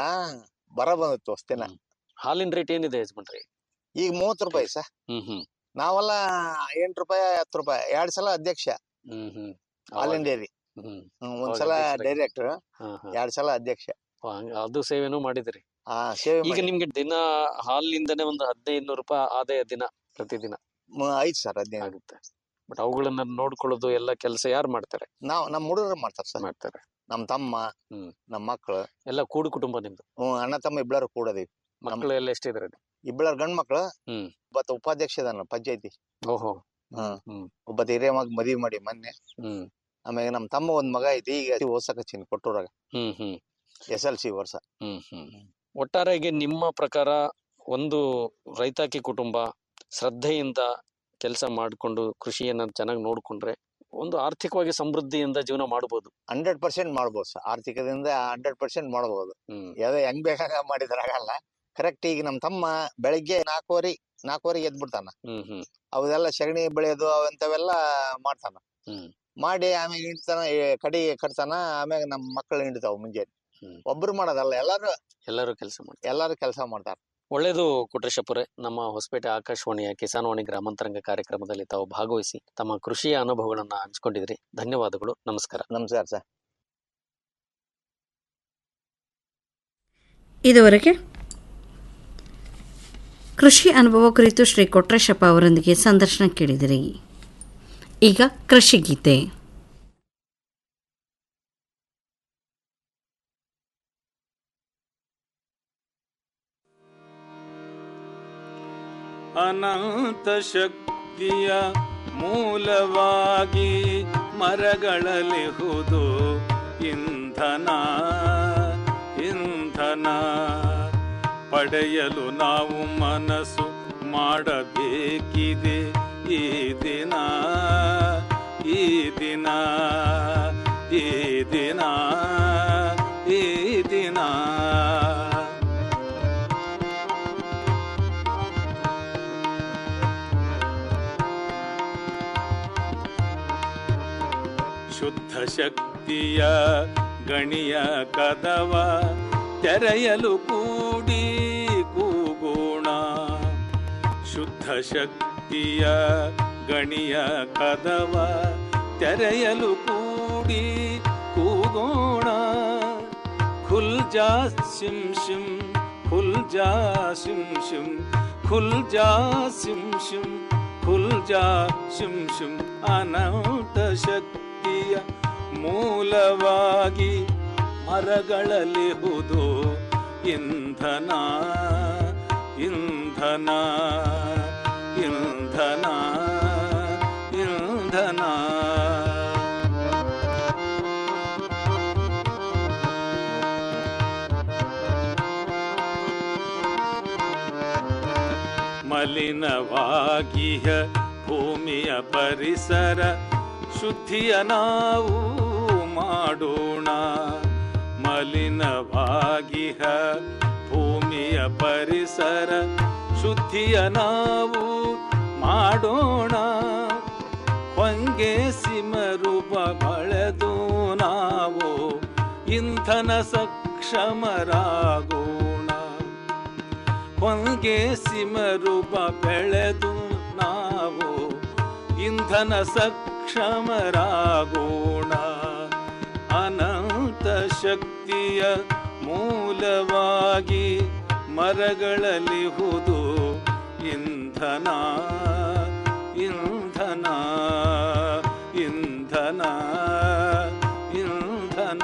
ಬರ ಬಂದಿತ್ತು ಹೊಸ್ತಿನ ಹ್ಮ್. ಹಾಲಿನ ರೇಟ್ ಏನಿದೆ ಯಜಮಾನ್ರಿ ಈಗ ಮೂವತ್ತು ರೂಪಾಯಿ ಸರ್ ಹ್ಮ್ ಹ್ಮ್ ನಾವೆಲ್ಲ ಎಂಟು ರೂಪಾಯಿ ಹತ್ತು ರೂಪಾಯಿ ಎರಡ್ ಸಲ ಅಧ್ಯಕ್ಷ ಹ್ಮ್ ಹ್ಮ್ ಹಾಲಿನ ಅವಾಗ- ಡೈರಿ ಹ್ಮ್ ಒಂದ್ಸಲ ಅಧ್ಯಕ್ಷರಾಗಿ. ಡೈರೆಕ್ಟರ್ ಹಾ ಹಾ ಎರಡ್ ಸಲ ಅಧ್ಯಕ್ಷ ಓ, ಹಂಗ- ಅದು ಸೇವೆನೂ ಮಾಡಿದಿರಿ ಆ ಸೇವೆ ಈಗ ಮಾಡಿ ನಿಮ್ಗೆ ದಿನ ಹಾಲಿನಿಂದನೇ ಒಂದು ಹದಿನೈದು ನೂರು ರೂಪಾಯಿ ಆದಾಯ ದಿನ ಪ್ರತಿದಿನ ಮ- ಐತ್ ಸರ್ ಹದಿನೈದು ಆಗುತ್ತೆ ಬಟ್ ಅವುಗಳನ್ನ ನೋಡ್ಕೊಳ್ಳೋದು ಎಲ್ಲ ಕೆಲಸ ಯಾರು ಮಾಡ್ತಾರೆ ನಾವ್ ನಮ್ ಹುಡುಗರು ಮಾಡ್ತಾರ ಸರ್ ಮಾಡ್ತಾರೆ ನಮ್ ತಮ್ಮ ಹ್ಮ್. ನಮ್ ಮಕ್ಳು ಎಲ್ಲ ಕೂಡು ಕುಟುಂಬ ನಿಮ್ದು ಹ್ಮ್ ಅಣ್ಣ ತಮ್ಮ ಇಬ್ಬಳರು ಕೂಡದೀವಿ ಮಕ್ಕಳು ಎಲ್ಲ ಎಷ್ಟಿದ್ದಾರೆ ಇಬ್ಬಳರ್ ಗಂಡ್ ಮಕ್ಳು ಹ್ಮ್. ಒಬ್ಬತ್ತ ಉಪಾಧ್ಯಕ್ಷ ಇದಾನ ಪಂಚಾಯತಿ ಓಹೋ ಹ್ಮ್. ಹ್ಮ್ ಒಬ್ಬತ್ತ ಹಿರಿಯ ಮಗ ಮದ್ವಿ ಮಾಡಿ ಮೊನ್ನೆ ಹ್ಮ್ ಆಮೇಲೆ ನಮ್ ತಮ್ಮ ಒಂದ್ ಮಗ ಐತಿ ಈಗ ಓದ್ಸಕಚ್ಚಿನಿ ಕೊಟ್ಟೂರಾಗ ಹ್ಮ್ ಹ್ಮ್ ಎಸ್ ಎಲ್ ಸಿ ವರ್ಷ ಹ್ಮ್ ಹ್ಮ್ ಒಟ್ಟಾರೆಯಾಗಿ ನಿಮ್ಮ ಪ್ರಕಾರ ಒಂದು ರೈತಾಕಿ ಕುಟುಂಬ ಶ್ರದ್ಧೆಯಿಂದ ಕೆಲಸ ಮಾಡಿಕೊಂಡು ಕೃಷಿಯನ್ನ ಚೆನ್ನಾಗಿ ನೋಡ್ಕೊಂಡ್ರೆ ಒಂದು ಆರ್ಥಿಕವಾಗಿ ಸಮೃದ್ಧಿಯಿಂದ ಜೀವನ ಮಾಡಬಹುದು ಹಂಡ್ರೆಡ್ ಪರ್ಸೆಂಟ್ ಮಾಡ್ಬೋದು ಸರ್ ಆರ್ಥಿಕದಿಂದ ಹಂಡ್ರೆಡ್ ಪರ್ಸೆಂಟ್ ಮಾಡ್ಬೋದು ಹ್ಮ್ ಯಾವ್ದೋ ಹೆಂಗ್ ಬೇಕಾಗ ಮಾಡಿದ್ರ ಆಗಲ್ಲ ಕರೆಕ್ಟ್ ಈಗ ನಮ್ ತಮ್ಮ ಬೆಳಿಗ್ಗೆ ನಾಲ್ಕುವರೆ ನಾಲ್ಕುವರೆಗೆ ಎದ್ಬಿಡ್ತಾನ ಹ್ಮ್ ಹ್ಮ್ ಅವೆಲ್ಲ ಸಗಣಿ ಬೆಳೆಯೋದು ಅವಂತವೆಲ್ಲ ಮಾಡ್ತಾನ ಹ್ಮ್. ಮಾಡಿ ಆಮೇಲೆ ಹಿಂಡ್ತಾನ ಏ- ಕಡಿಗೆ ಕಟ್ತಾನ ಆಮ್ಯಾಗ ನಮ್ ಮಕ್ಕಳು ಹಿಂಡ್ತಾವ ಮುಂಜಾನೆ ಹ್ಮ್. ಒಬ್ರು ಮಾಡೋದಲ್ಲ ಎಲ್ಲಾರು ಎಲ್ಲರೂ ಕೆಲಸ ಮಾಡ್ತಾರೆ ಎಲ್ಲಾರು ಕೆಲಸ ಮಾಡ್ತಾರ ಒಳ್ಳೇದು ಕುಟ್ರೇಶಪ್ಪರೇ ನಮ್ಮ ಹೊಸಪೇಟೆ ಆಕಾಶವಾಣಿಯ ಕಿಸಾನ್ವಾಣಿ ಗ್ರಾಮಾಂತರಂಗ ಕಾರ್ಯಕ್ರಮದಲ್ಲಿ ತಾವು ಭಾಗವಹಿಸಿ ತಮ್ಮ ಕೃಷಿಯ ಅನುಭವಗಳನ್ನ ಹಂಚ್ಕೊಂಡಿದ್ರಿ ಧನ್ಯವಾದಗಳು ನಮಸ್ಕಾರ ನಮಸ್ಕಾರ ಸರ್ ಇದುವರೆಗೆ ಕೃಷಿ ಅನುಭವ ಕುರಿತು ಶ್ರೀ ಕೊಟ್ರೇಶಪ್ಪ ಅವರೊಂದಿಗೆ ಸಂದರ್ಶನ ಕೇಳಿದಿರಿ ಈಗ ಕೃಷಿ ಗೀತೆ ಅನಂತ ಶಕ್ತಿಯ ಮೂಲವಾಗಿ ಮರಗಳಲಿಹುದು ಇಂಧನ ಇಂಧನ ಪಡೆಯಲು ನಾವು ಮನಸ್ಸು ಮಾಡಬೇಕಿದೆ ಈ ದಿನ ಈ ದಿನ ಈ ದಿನ ಈ ದಿನ ಶುದ್ಧ ಶಕ್ತಿಯ ಗಣಿಯ ಕದವ ತೆರೆಯಲು ಕೂಡಿ ಕೂಗೋಣ ಶುದ್ಧ ಶಕ್ತಿಯ ಗಣಿಯ ಕದವ ತೆರೆಯಲು ಕೂಡಿ ಕೂಗೋಣ ಖುಲ್ ಜಾ ಸಿಂ ಶಿಂ ಖುಲ್ ಜಾ ಸಿಂ ಶಿಂ ಖುಲ್ ಜಾ ಸಿಂ ಶಿಂ ಖುಲ್ ಜಾ ಶಿಂ ಶಿಂ ಅನಂತ ಶಕ್ತಿಯ ಮೂಲವಾಗಿ ಮರಗಳಲಿಹುದು ಇಂಧನ ಇಂಧನ ಇಂಧನ ಇಂಧನ ಮಲಿನವಾಗಿಹ ಭೂಮಿಯ ಪರಿಸರ ಶುದ್ಧಿಯ ನಾವು ಮಾಡೋಣ ಮಲಿನವಾಗಿಹ ಭೂಮಿಯ ಪರಿಸರ ಶುದ್ಧಿಯ ನಾವು ಮಾಡೋಣ ಹೊಂಗೆ ಸಿಮರೂಪ ಬಳೆದು ನಾವು ಇಂಧನ ಸಕ್ಷಮರಾಗೋಣ ಹೊಂಗೆ ಸಿಮರೂಪ ಬೆಳೆದು ನಾವು ಇಂಧನ ಸಕ್ಷಮರಾಗೋಣ ಅನಂತ ಶಕ್ತಿಯ ಮೂಲವಾಗಿ ಮರಗಳಲಿಹುದು ಇಂಧನ ಇಂಧನ ಇಂಧನ ಇಂಧನ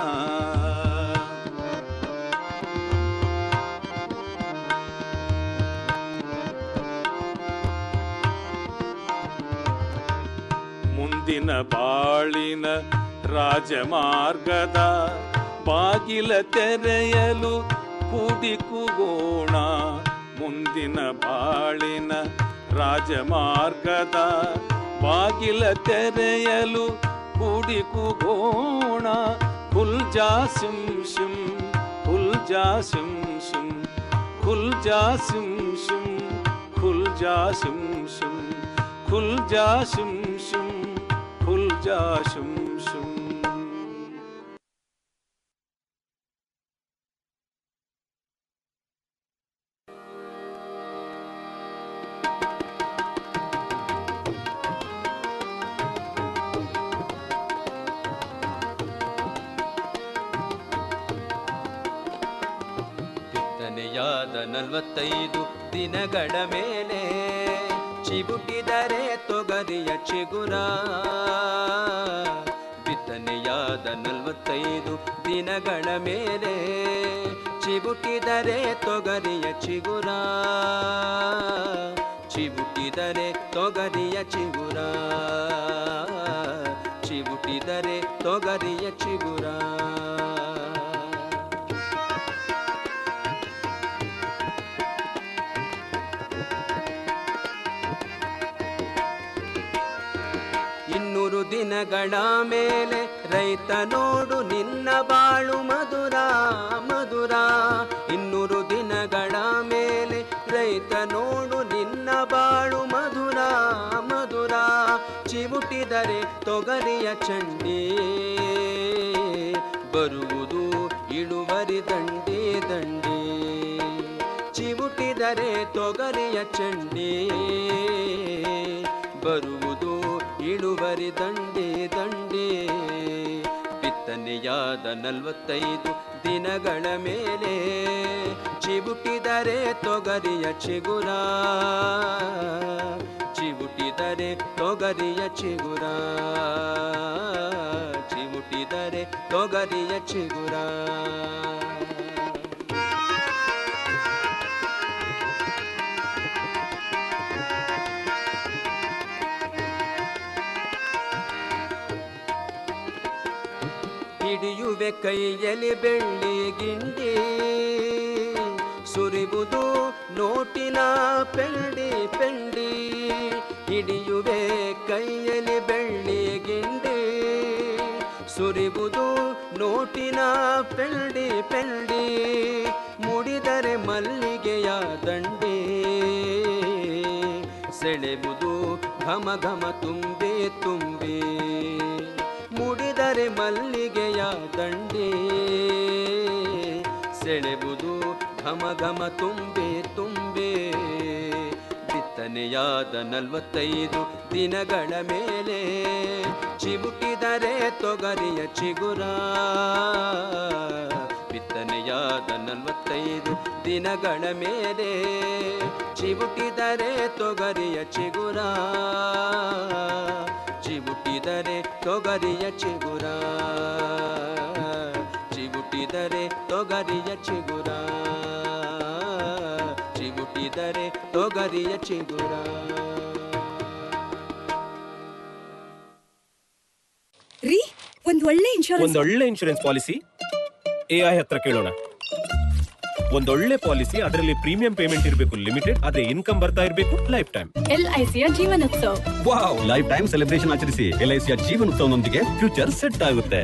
ಮುಂದಿನ ಬಾಳಿನ ರಾಜಮಾರ್ಗದ ಬಾಗಿಲ ತೆರೆಯಲು ಕೂಡಿ ಕೂಗೋಣ ಮುಂದಿನ ಬಾಳಿನ ರಾಜಮಾರ್ಗದ ಬಾಗಿಲ ತೆರೆಯಲು ಕೂಡಿ ಕೂಗೋಣ ಖುಲ್ ಜಾ ಸಿಂ ಶಿಂ ಖುಲ್ ಜಾ ಸಿಂ ಶಿಂ ಖುಲ್ ಜಾ ಸಿಂ ಶಿಂ ಖುಲ್ ಜಾ ಸಿಂ ಶಿಂ ಖುಲ್ ಜಾ ಶಿಂ ಶಿಂ ಖುಲ್ ಜಾ ಶಿಂ ಶಿಂ ಬಿತ್ತನೆಯಾದ ನಲವತ್ತೈದು ದಿನಗಳ ಮೇಲೆ ಚಿಬುಟಿದರೆ ತೊಗರಿಯ ಚಿಗುರ ಬಿತ್ತನೆಯಾದ ನಲವತ್ತೈದು ದಿನಗಳ ಮೇಲೆ ಚಿಬುಟಿದರೆ ತೊಗರಿಯ ಚಿಗುರ ಚಿಬುಟಿದರೆ ತೊಗರಿಯ ಚಿಗುರ ಚಿಬುಟಿದರೆ ತೊಗರಿಯ ಚಿಗುರ ಇನ್ನೂರು ದಿನಗಳ ಮೇಲೆ ರೈತ ನೋಡು ನಿನ್ನ ಬಾಳು ಮಧುರ ಮಧುರ ಇನ್ನೂರು ದಿನಗಳ ಮೇಲೆ ರೈತ ನೋಡು ನಿನ್ನ ಬಾಳು ಮಧುರ ಮಧುರ ಚಿವುಟಿದರೆ ತೊಗರಿಯ ಚಂಡಿ ಬರುವುದು ಇಳುವರಿ ದಂಡಿ ದಂಡಿ ಚಿವುಟಿದರೆ ತೊಗರಿಯ ಚಂಡಿ ಬರುವುದು ಇಳುವರಿ ದಂಡಿ ದಂಡಿ ಬಿತ್ತನೆಯಾದ ನಲವತ್ತೈದು ದಿನಗಳ ಮೇಲೆ ಚಿಬುಟಿದರೆ ತೊಗರಿಯ ಚಿಗುರ ಚಿಬುಟಿದರೆ ತೊಗರಿಯ ಚಿಗುರ ಚಿಬುಟಿದರೆ ತೊಗರಿಯ ಚಿಗುರ ಹಿಡಿಯುವೆ ಕೈಯಲ್ಲಿ ಬೆಳ್ಳಿ ಗಿಂಡಿ ಸುರಿವುದು ನೋಟಿನ ಪೆಂಡಿ ಪೆಂಡಿ ಹಿಡಿಯುವೆ ಕೈಯಲ್ಲಿ ಬೆಳ್ಳಿ ಗಿಂಡಿ ಸುರಿವುದು ನೋಟಿನ ಪೆಂಡಿ ಪೆಂಡಿ ಮುಡಿದರೆ ಮಲ್ಲಿಗೆಯ ದಂಡಿ ಸೆಳೆಬುದು ಘಮ ಘಮ ತುಂಬಿ ತುಂಬಿ ಮುಡಿದರೆ ಮಲ್ಲಿಗೆಯ ದಂಡಿ ಸೆಳೆಬುದು ಘಮ ಘಮ ತುಂಬಿ ತುಂಬಿ ಬಿತ್ತನೆಯಾದ ನಲವತ್ತೈದು ದಿನಗಳ ಮೇಲೆ ಚಿಬುಟಿದರೆ ತೊಗರಿಯ ಚಿಗುರ ಬಿತ್ತನೆಯಾದ ನಲವತ್ತೈದು ದಿನಗಳ ಮೇಲೆ ಚಿಬುಟಿದರೆ ತೊಗರಿಯ ಚಿಗುರ ಚಿಬುಟಿದರೆ ತೊಗರಿಯ ಚಿಗುರ ಚಿಬುಟಿದರೆ ತೊಗರಿಯ ಚಿಗುರ ಚಿಬುಟಿದರೆ ತೊಗರಿಯ ಚಿಗುರ ರೀ ಒಂದ್ ಒಳ್ಳೆ ಇನ್ಶೂರೆನ್ಸ್ ಒಂದೊಳ್ಳೆ ಇನ್ಶೂರೆನ್ಸ್ ಪಾಲಿಸಿ ಎ ಐ ಹತ್ರ ಕೇಳೋಣ ಒಂದೊಳ್ಳೆ ಪಾಲಿಸಿ ಅದರಲ್ಲಿ ಪ್ರೀಮಿಯಂ ಪೇಮೆಂಟ್ ಇರಬೇಕು ಲಿಮಿಟೆಡ್ ಅದೇ ಇನ್ಕಮ್ ಬರ್ತಾ ಇರಬೇಕು ಲೈಫ್ ಟೈಮ್ ಎಲ್ಐಸಿಯ Jeevanotsav wow lifetime celebration ಆಚರಿಸಿ ಎಲ್ಐಸಿಯ ಜೀವನೋತ್ಸವನೊಂದಿಗೆ ಫ್ಯೂಚರ್ ಸೆಟ್ ಆಗುತ್ತೆ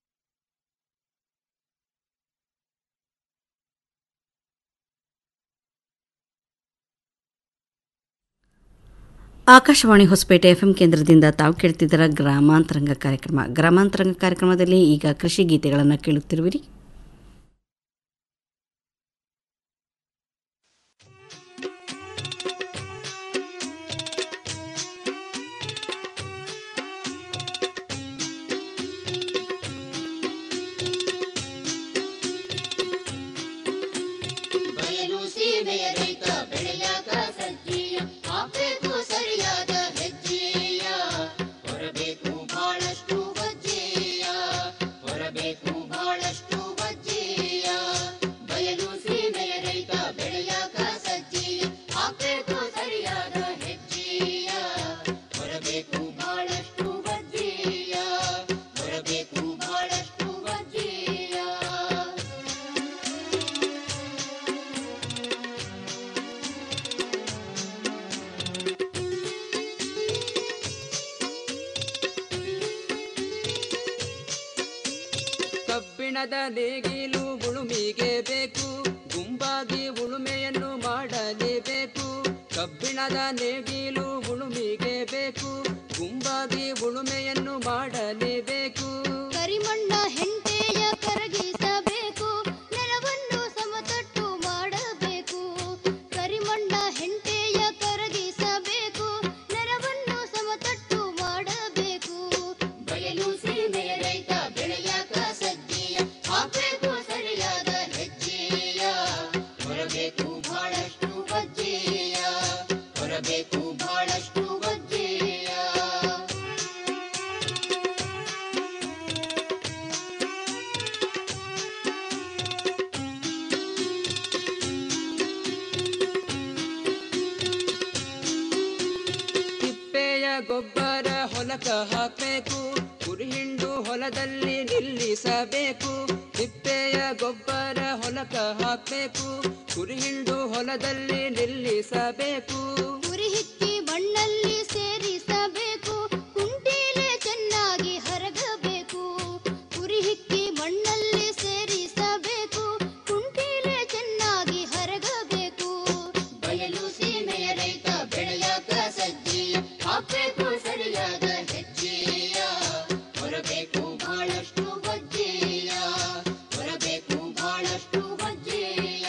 ಆಕಾಶವಾಣಿ ಹೊಸಪೇಟೆ ಎಫ್ಎಂ ಕೇಂದ್ರದಿಂದ ತಾವು ಕೇಳ್ತಿದ್ದರ ಗ್ರಾಮಾಂತರಂಗ ಕಾರ್ಯಕ್ರಮ ಗ್ರಾಮಾಂತರಂಗ ಕಾರ್ಯಕ್ರಮದಲ್ಲಿ ಈಗ ಕೃಷಿ ಗೀತೆಗಳನ್ನು ಕೇಳುತ್ತಿರುವಿರಿ ಬಯಲು ಸೀಮೆಯ ರೈತ ಬೆಳೆಯಾಗ ಸಜ್ಜೀಯ ಹಾಕ್ಬೇಕು ಸರಿಯಾದ ಹೆಜ್ಜೆಯ ಹೊರಬೇಕು ಬಹಳಷ್ಟು ವಜ್ಜೆಯ ಹೊರಬೇಕು ಬಹಳಷ್ಟು ಕಬ್ಬಿಣದ ನೇಗಿಲು ಉಳುಮಿಗೆ ಬೇಕು ಗುಂಪಾಗಿ ಉಳುಮೆಯನ್ನು ಮಾಡಲೇಬೇಕು ಕಬ್ಬಿಣದ ನೇಗಿಲು ಉಳುಮಿಗೆ ಬೇಕು ಗುಂಪಾಗಿ ಉಳುಮೆಯನ್ನು ಮಾಡಲೇಬೇಕು ಕರಿಮಣ್ಣ ಹೆಂಟೆಯ ಕರಗಿಸಬೇಕು ನೆಲವನ್ನು ಸಮತಟ್ಟು ಮಾಡಬೇಕು ಕರಿಮಣ್ಣ ಹೆಂಟೆಯ ಕರಗಿಸಬೇಕು ನೆಲವನ್ನು ಸಮತಟ್ಟು ಮಾಡಬೇಕು ಬಯಲು ಸೀಮೆಯ ರೈತ ಬೆಳೆಯಾಕ ಸಜ್ಜಿಯ ಹಾಕಬೇಕು ಸರಿಯಾದ ಹೆಜ್ಜೆಯ ಹೊರಬೇಕು ಬಹಳಷ್ಟು ಬಜ್ಜೆಯ ಹೊರಬೇಕು ಬಹಳಷ್ಟು ಬಜ್ಜೆಯ ತಿಪ್ಪೆಯ ಗೊಬ್ಬರ ಹೊಲಕ ಹಾಕಬೇಕು ಕುರಿ ಹಿಂಡು ಹೊಲದಲ್ಲಿ ನಿಲ್ಲಿಸಬೇಕು ತಿಪ್ಪೆಯ ಗೊಬ್ಬರ ಹೊಲಕ ಹಾಕಬೇಕು ಕುರಿ ಹಿಂಡು ಹೊಲದಲ್ಲಿ ನಿಲ್ಲಿಸಬೇಕು ಉರಿ ಹಿಕ್ಕಿ ಮಣ್ಣಲ್ಲಿ ಸೇರಿಸಬೇಕು ಕುಂಟೀಲೆ ಚೆನ್ನಾಗಿ ಹರಗಬೇಕು ಉರಿ ಹಿಕ್ಕಿ ಮಣ್ಣಲ್ಲಿ ಸೇರಿಸಬೇಕು ಕುಂಟೀಲೆ ಚೆನ್ನಾಗಿ ಹರಗಬೇಕು ಬಯಲು ಸೀಮೆಯ ರೈತ ಬೆಳೆಯಾಕ ಸಜ್ಜಿಯ ಹಾಕಬೇಕು ಸರಿಯಾದ ಹೆಜ್ಜೆಯ ಹೊರಬೇಕು ಬಹಳಷ್ಟು ಬಜ್ಜೆಯ ಹೊರಬೇಕು ಬಹಳಷ್ಟು ಬಜ್ಜೆಯ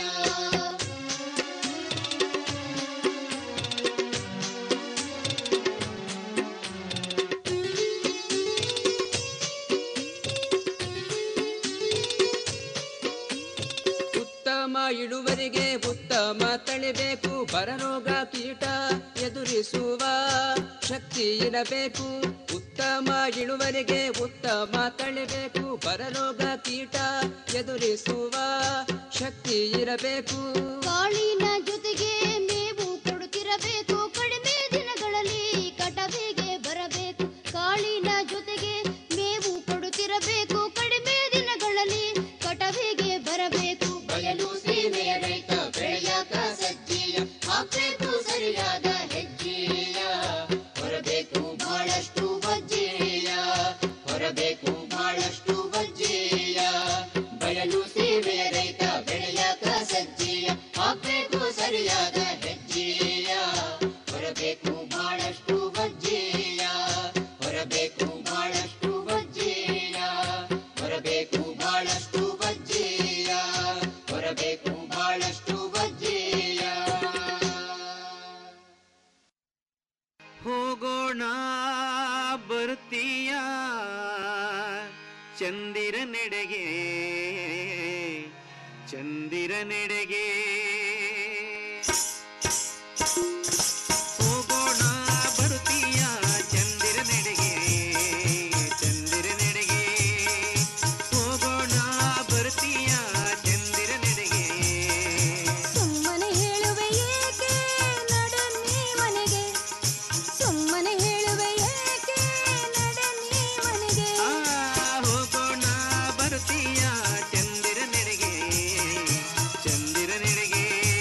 ಉತ್ತಮ ಇಳುವರಿಗೆ ಉತ್ತಮ ತಳಿಬೇಕು ಬರರೋಗ ಕೀಟ ಎದುರಿಸುವ ಶಕ್ತಿ ಇರಬೇಕು ಉತ್ತಮ ಇಳುವರಿಗೆ ಉತ್ತಮ ತಳಿಬೇಕು ಬರರೋಗ ಕೀಟ ಎದುರಿಸುವ ಶಕ್ತಿ ಇರಬೇಕು ಕಾಳಿನ ಜೊತೆಗೆ ಮೇವು ಕೊಡುತ್ತಿರಬೇಕು ಕಡಿಮೆ ದಿನಗಳಲ್ಲಿ ಕಟವಿಗೆ ಬರಬೇಕು ಕಾಳಿನ ಜೊತೆಗೆ ಮೇವು ಕೊಡುತ್ತಿರಬೇಕು ಕಡಿಮೆ ದಿನಗಳಲ್ಲಿ ಕಟವಿಗೆ ಬರಬೇಕು ಬಯಲು ಸೀಮೆಯ ರೈತ ಬೆಳೆಯಾಕ ಸಜ್ಜಿಯ ಹಾಕಬೇಕು ಸರಿಯಾದ ಹೆಜ್ಜೆಯ ಹೊರಬೇಕು ಬಹಳಷ್ಟು ಬಜ್ಜೆಯ ಹೊರಬೇಕು ಬಹಳಷ್ಟು ಬಜ್ಜೆಯ ಬಯಲು ಸೀಮೆಯ ರೈತ ಬೆಳೆಯಾಕ ಸಜ್ಜಿಯ ಹಾಕಬೇಕು ಸರಿಯಾದ ಹೆಜ್ಜೆಯ ಹೊರಬೇಕು ಬಹಳಷ್ಟು ಬಜ್ಜೆಯ ಹೊರಬೇಕು ಬಹಳಷ್ಟು ಬಜ್ಜೆಯ ಹೊರಬೇಕು ಬಹಳಷ್ಟು ಬಜ್ಜೆಯ ಹೊರಬೇಕು ಬಹಳಷ್ಟು ಬಜ್ಜೆಯ ಹೋಗೋಣ ಬರ್ತೀಯ ಚಂದಿರ ನೆಡೆಗೆ ಚಂದಿರ ನೆಡೆಗೆ ಹೋಗೋಣ ಬರ್ತೀಯ ಚಂದಿರ ನೆಡೆಗೆ ಚಂದಿರ ನೆಡೆಗೆ ಹೋಗೋಣ ಬರ್ತೀಯ ಚಂದಿರ ನೆಡೆಗೆ ಸುಮ್ಮನೆ ಹೇಳುವೆ ಏಕೆ ನಡನ್ನಿ ಮನೆಗೆ ಸುಮ್ಮನೆ ಹೇಳುವೆ ಏಕೆ ನಡನ್ನಿ ಮನೆಗೆ ಆ, ಹೋಗೋಣ ಬರ್ತೀಯ ಚಂದಿರ ನೆಡೆಗೆ ಚಂದಿರ ನೆಡೆಗೆ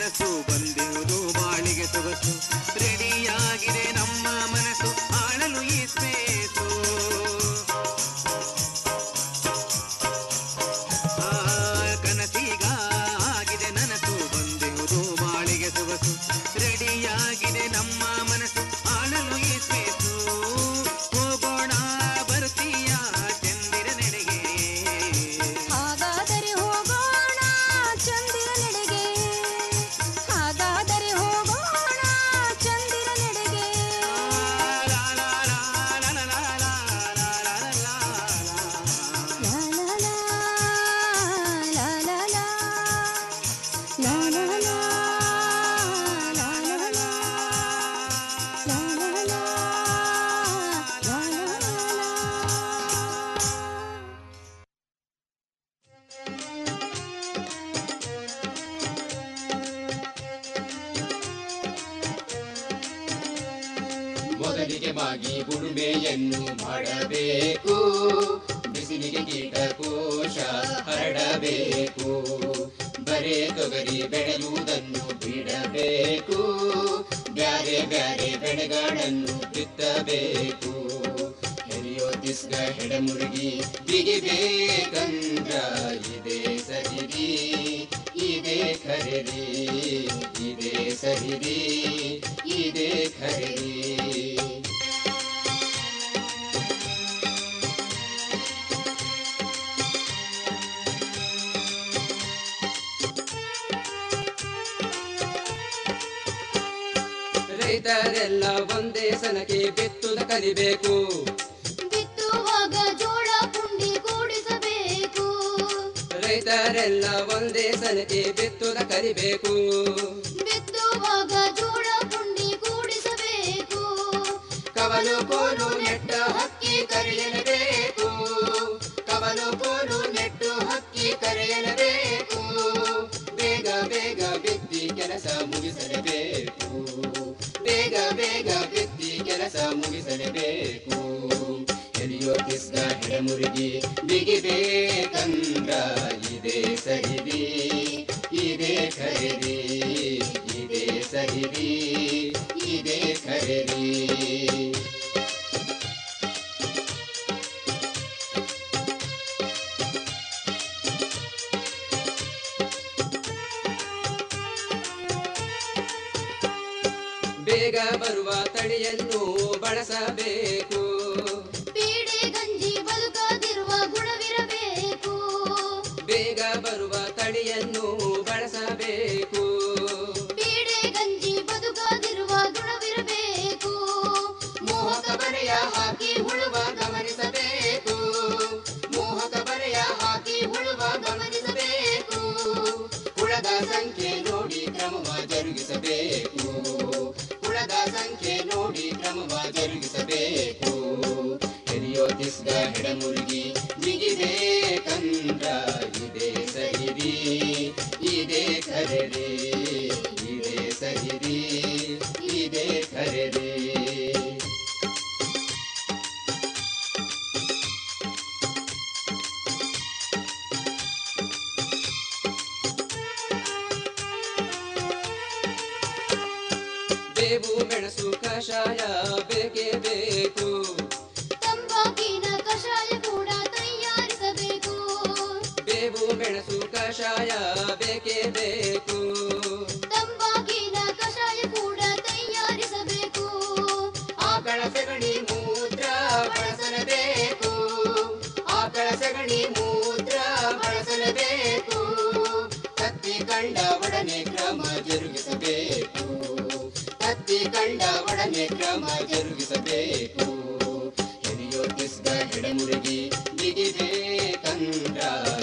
ಮನಸ್ಸು ಬಂದಿರುವುದು ಬಾಳಿಗೆ ಸೊಗಸು ರೆಡಿಯಾಗಿದೆ ನಮ್ಮ ಮನಸ್ಸು ಆಳಲು ಈ ಸ್ಪೇಸು ಆ, ಕನಸೀಗ ಆಗಿದೆ ನನಸು ಬಂದಿರುವುದು ಬಾಳಿಗೆ ಸೊಗಸು ರೆಡಿಯಾಗಿದೆ ನಮ್ಮ ಮನಸ್ಸು ಆಳಲು ಈ ಸ್ಪೇಸು ಹೋಗೋಣ ಬರ್ತೀಯ ಚಂದಿರ ನೆಡೆಗೆ ಹಾಗಾದರೆ ಹೋಗೋಣ ಚಂದಿರ ನೆಡೆಗೆ ಹಾಗಾದರೆ ಹೋಗೋಣ ಚಂದಿರ ನೆಡೆಗೆ ಲಾ ಲಾ ಲಾ, ಲಾ ಲಾ ಲಾ, ಲಾ ಲಾ ಲಾ, ಲಾ ಲಾ ಲಾ, ಲಾ ಲಾ ಲಾ, ಲಾ ಲಾ ಲಾ. ಮೊದಲಿಗೆ ಮಾಗಿ ಉಳುಮೆಯನ್ನು ಮಾಡಬೇಕು ಬಿಸಿಲಿಗೆ ಕೀಟಕೋಶ ಹರಡಬೇಕು ಬರೇ ತೊಗರಿ ಬೆಳೆಯುವುದನ್ನು ಬಿಡಬೇಕು ಬ್ಯಾರೆ ಬ್ಯಾರೆ ಬೆಳೆಗಳನ್ನು ಬಿತ್ತಬೇಕು ಹೆರಿಯೋ ದಿಸ್ಗ ಹೆಡಮುರುಗಿ ಬಿಗಿಬೇಕಂದ್ರ ಇದೇ ಸರಿರಿ ಇದೇ ಖರೀರಿ ಇದೇ ಸರಿರಿ ಇದೇ ಖರೀರಿ ರೈತರೆಲ್ಲ ಒಂದೇ ಸನಕ್ಕೆ ಬಿತ್ತುದ ಕಲಿಬೇಕು ಬಿತ್ತುವಾಗ ಜೋಳ ಪುಂಡಿ ಕೂಡಿಸಬೇಕು ರೈತರೆಲ್ಲ ಒಂದೇ ಸನಕ್ಕೆ ಬಿತ್ತುದ ಕಲಿಬೇಕು ಬಿತ್ತುವಾಗ ಜೋಳ ಪುಂಡಿ ಕೂಡಿಸಬೇಕು ಕವಲು ಕೋಲು ನೆಟ್ಟ ಹಕ್ಕಿ ಕರೆಯಲೇಬೇಕು ಕವಲು ಕೋಲು ನೆಟ್ಟು ಹಕ್ಕಿ ಕರೆಯಲೇಬೇಕು ಬೇಗ ಬೇಗ ಬಿತ್ತಿ ಕೆಲಸ ಮುಗಿಸಲೇಬೇಕು ಬೇಗ ಬೇಗ ಬಿತ್ತಿ ಕೆಲಸ ಮುಗಿಸಲೇಬೇಕು ಎಲಿಯೋ ಕಿಸ್ಗ ಹೆಡಮುರುಗಿ ಬಿಗಿಬೇಕಂದ್ರ ಇದೇ ಸರಿದಿ ಇದೇ ಖರೀದಿ ಇದೇ ಸರಿದಿ ಇದೇ ಖರೀದಿ ಬೇಗ ಬರುವ ತಳಿಯನ್ನು ಬಳಸಬೇಕು ಪೀಡೆ ಗಂಜಿ ಬದುಕದಿರುವ ಗುಣವಿರಬೇಕು ಬೇಗ ಬರುವ ತಳಿಯನ್ನು ಬಳಸಬೇಕು ಪೀಡೆ ಗಂಜಿ ಬದುಕದಿರುವ ಗುಣವಿರಬೇಕು ಮೋಹಕ ಬರೆಯ ಹಾಕಿ ಹುಳುವ ಗಮನಿಸಬೇಕು ಮೋಹಕ ಬರೆಯ ಹಾಕಿ ಹುಳುವ ಗಮನಿಸಬೇಕು ಹುಳದ ಸಂಖ್ಯೆ ನೋಡಿ ಕ್ರಮವ ಜರುಗಿಸಬೇಕು ಹುಳದ ಸಂಖ್ಯೆ ನೋಡಿ ಕ್ರಮವ ಜರುಗಿಸಬೇಕು ಎರಿಯೋ ತಿಸ್ಗ ಹೆಡಮುರುಗಿ ಬಿಗಿಬೇಕಂದ್ರ ಇದೇ ಸಹಿರಿ ಇದೇ ಖರೀರಿ ಇದೇ ಸಹಿರಿ ಇದೇ ಖರೀರಿ ಬೇವು ಮೆಣಸು ಕಷಾಯ ಬೇಕೇ ಬೇಕು ತಂಬಾಕಿನ ಕಷಾಯ ಕೂಡ ತಯಾರಿಸಬೇಕು ಬೇವು ಮೆಣಸು ಕಷಾಯ ಬೇಕೇ ಬೇಕು ತಂಬಾಕಿನ ಕಷಾಯ ಕೂಡ ತಯಾರಿಸಬೇಕು ಆಕಳ ಸಗಣಿ ಮೂತ್ರ ಬಳಸಲೇಬೇಕು ಆಕಳ ಸಗಣಿ ಮೂತ್ರ ಬಳಸಲೇಬೇಕು ಕತ್ತಿ ಕಂಡ ಒಡನೆ ಕ್ರಮ ಜರುಗಿಸಬೇಕು ಕತ್ತಿ ಕಂಡ ಒಡನೆ ಕ್ರಮ ಜರುಗಿಸಬೇಕು ಹೆರಿಯೋ ತಿಸ್ಗ ಹೆಡಮುರುಗಿ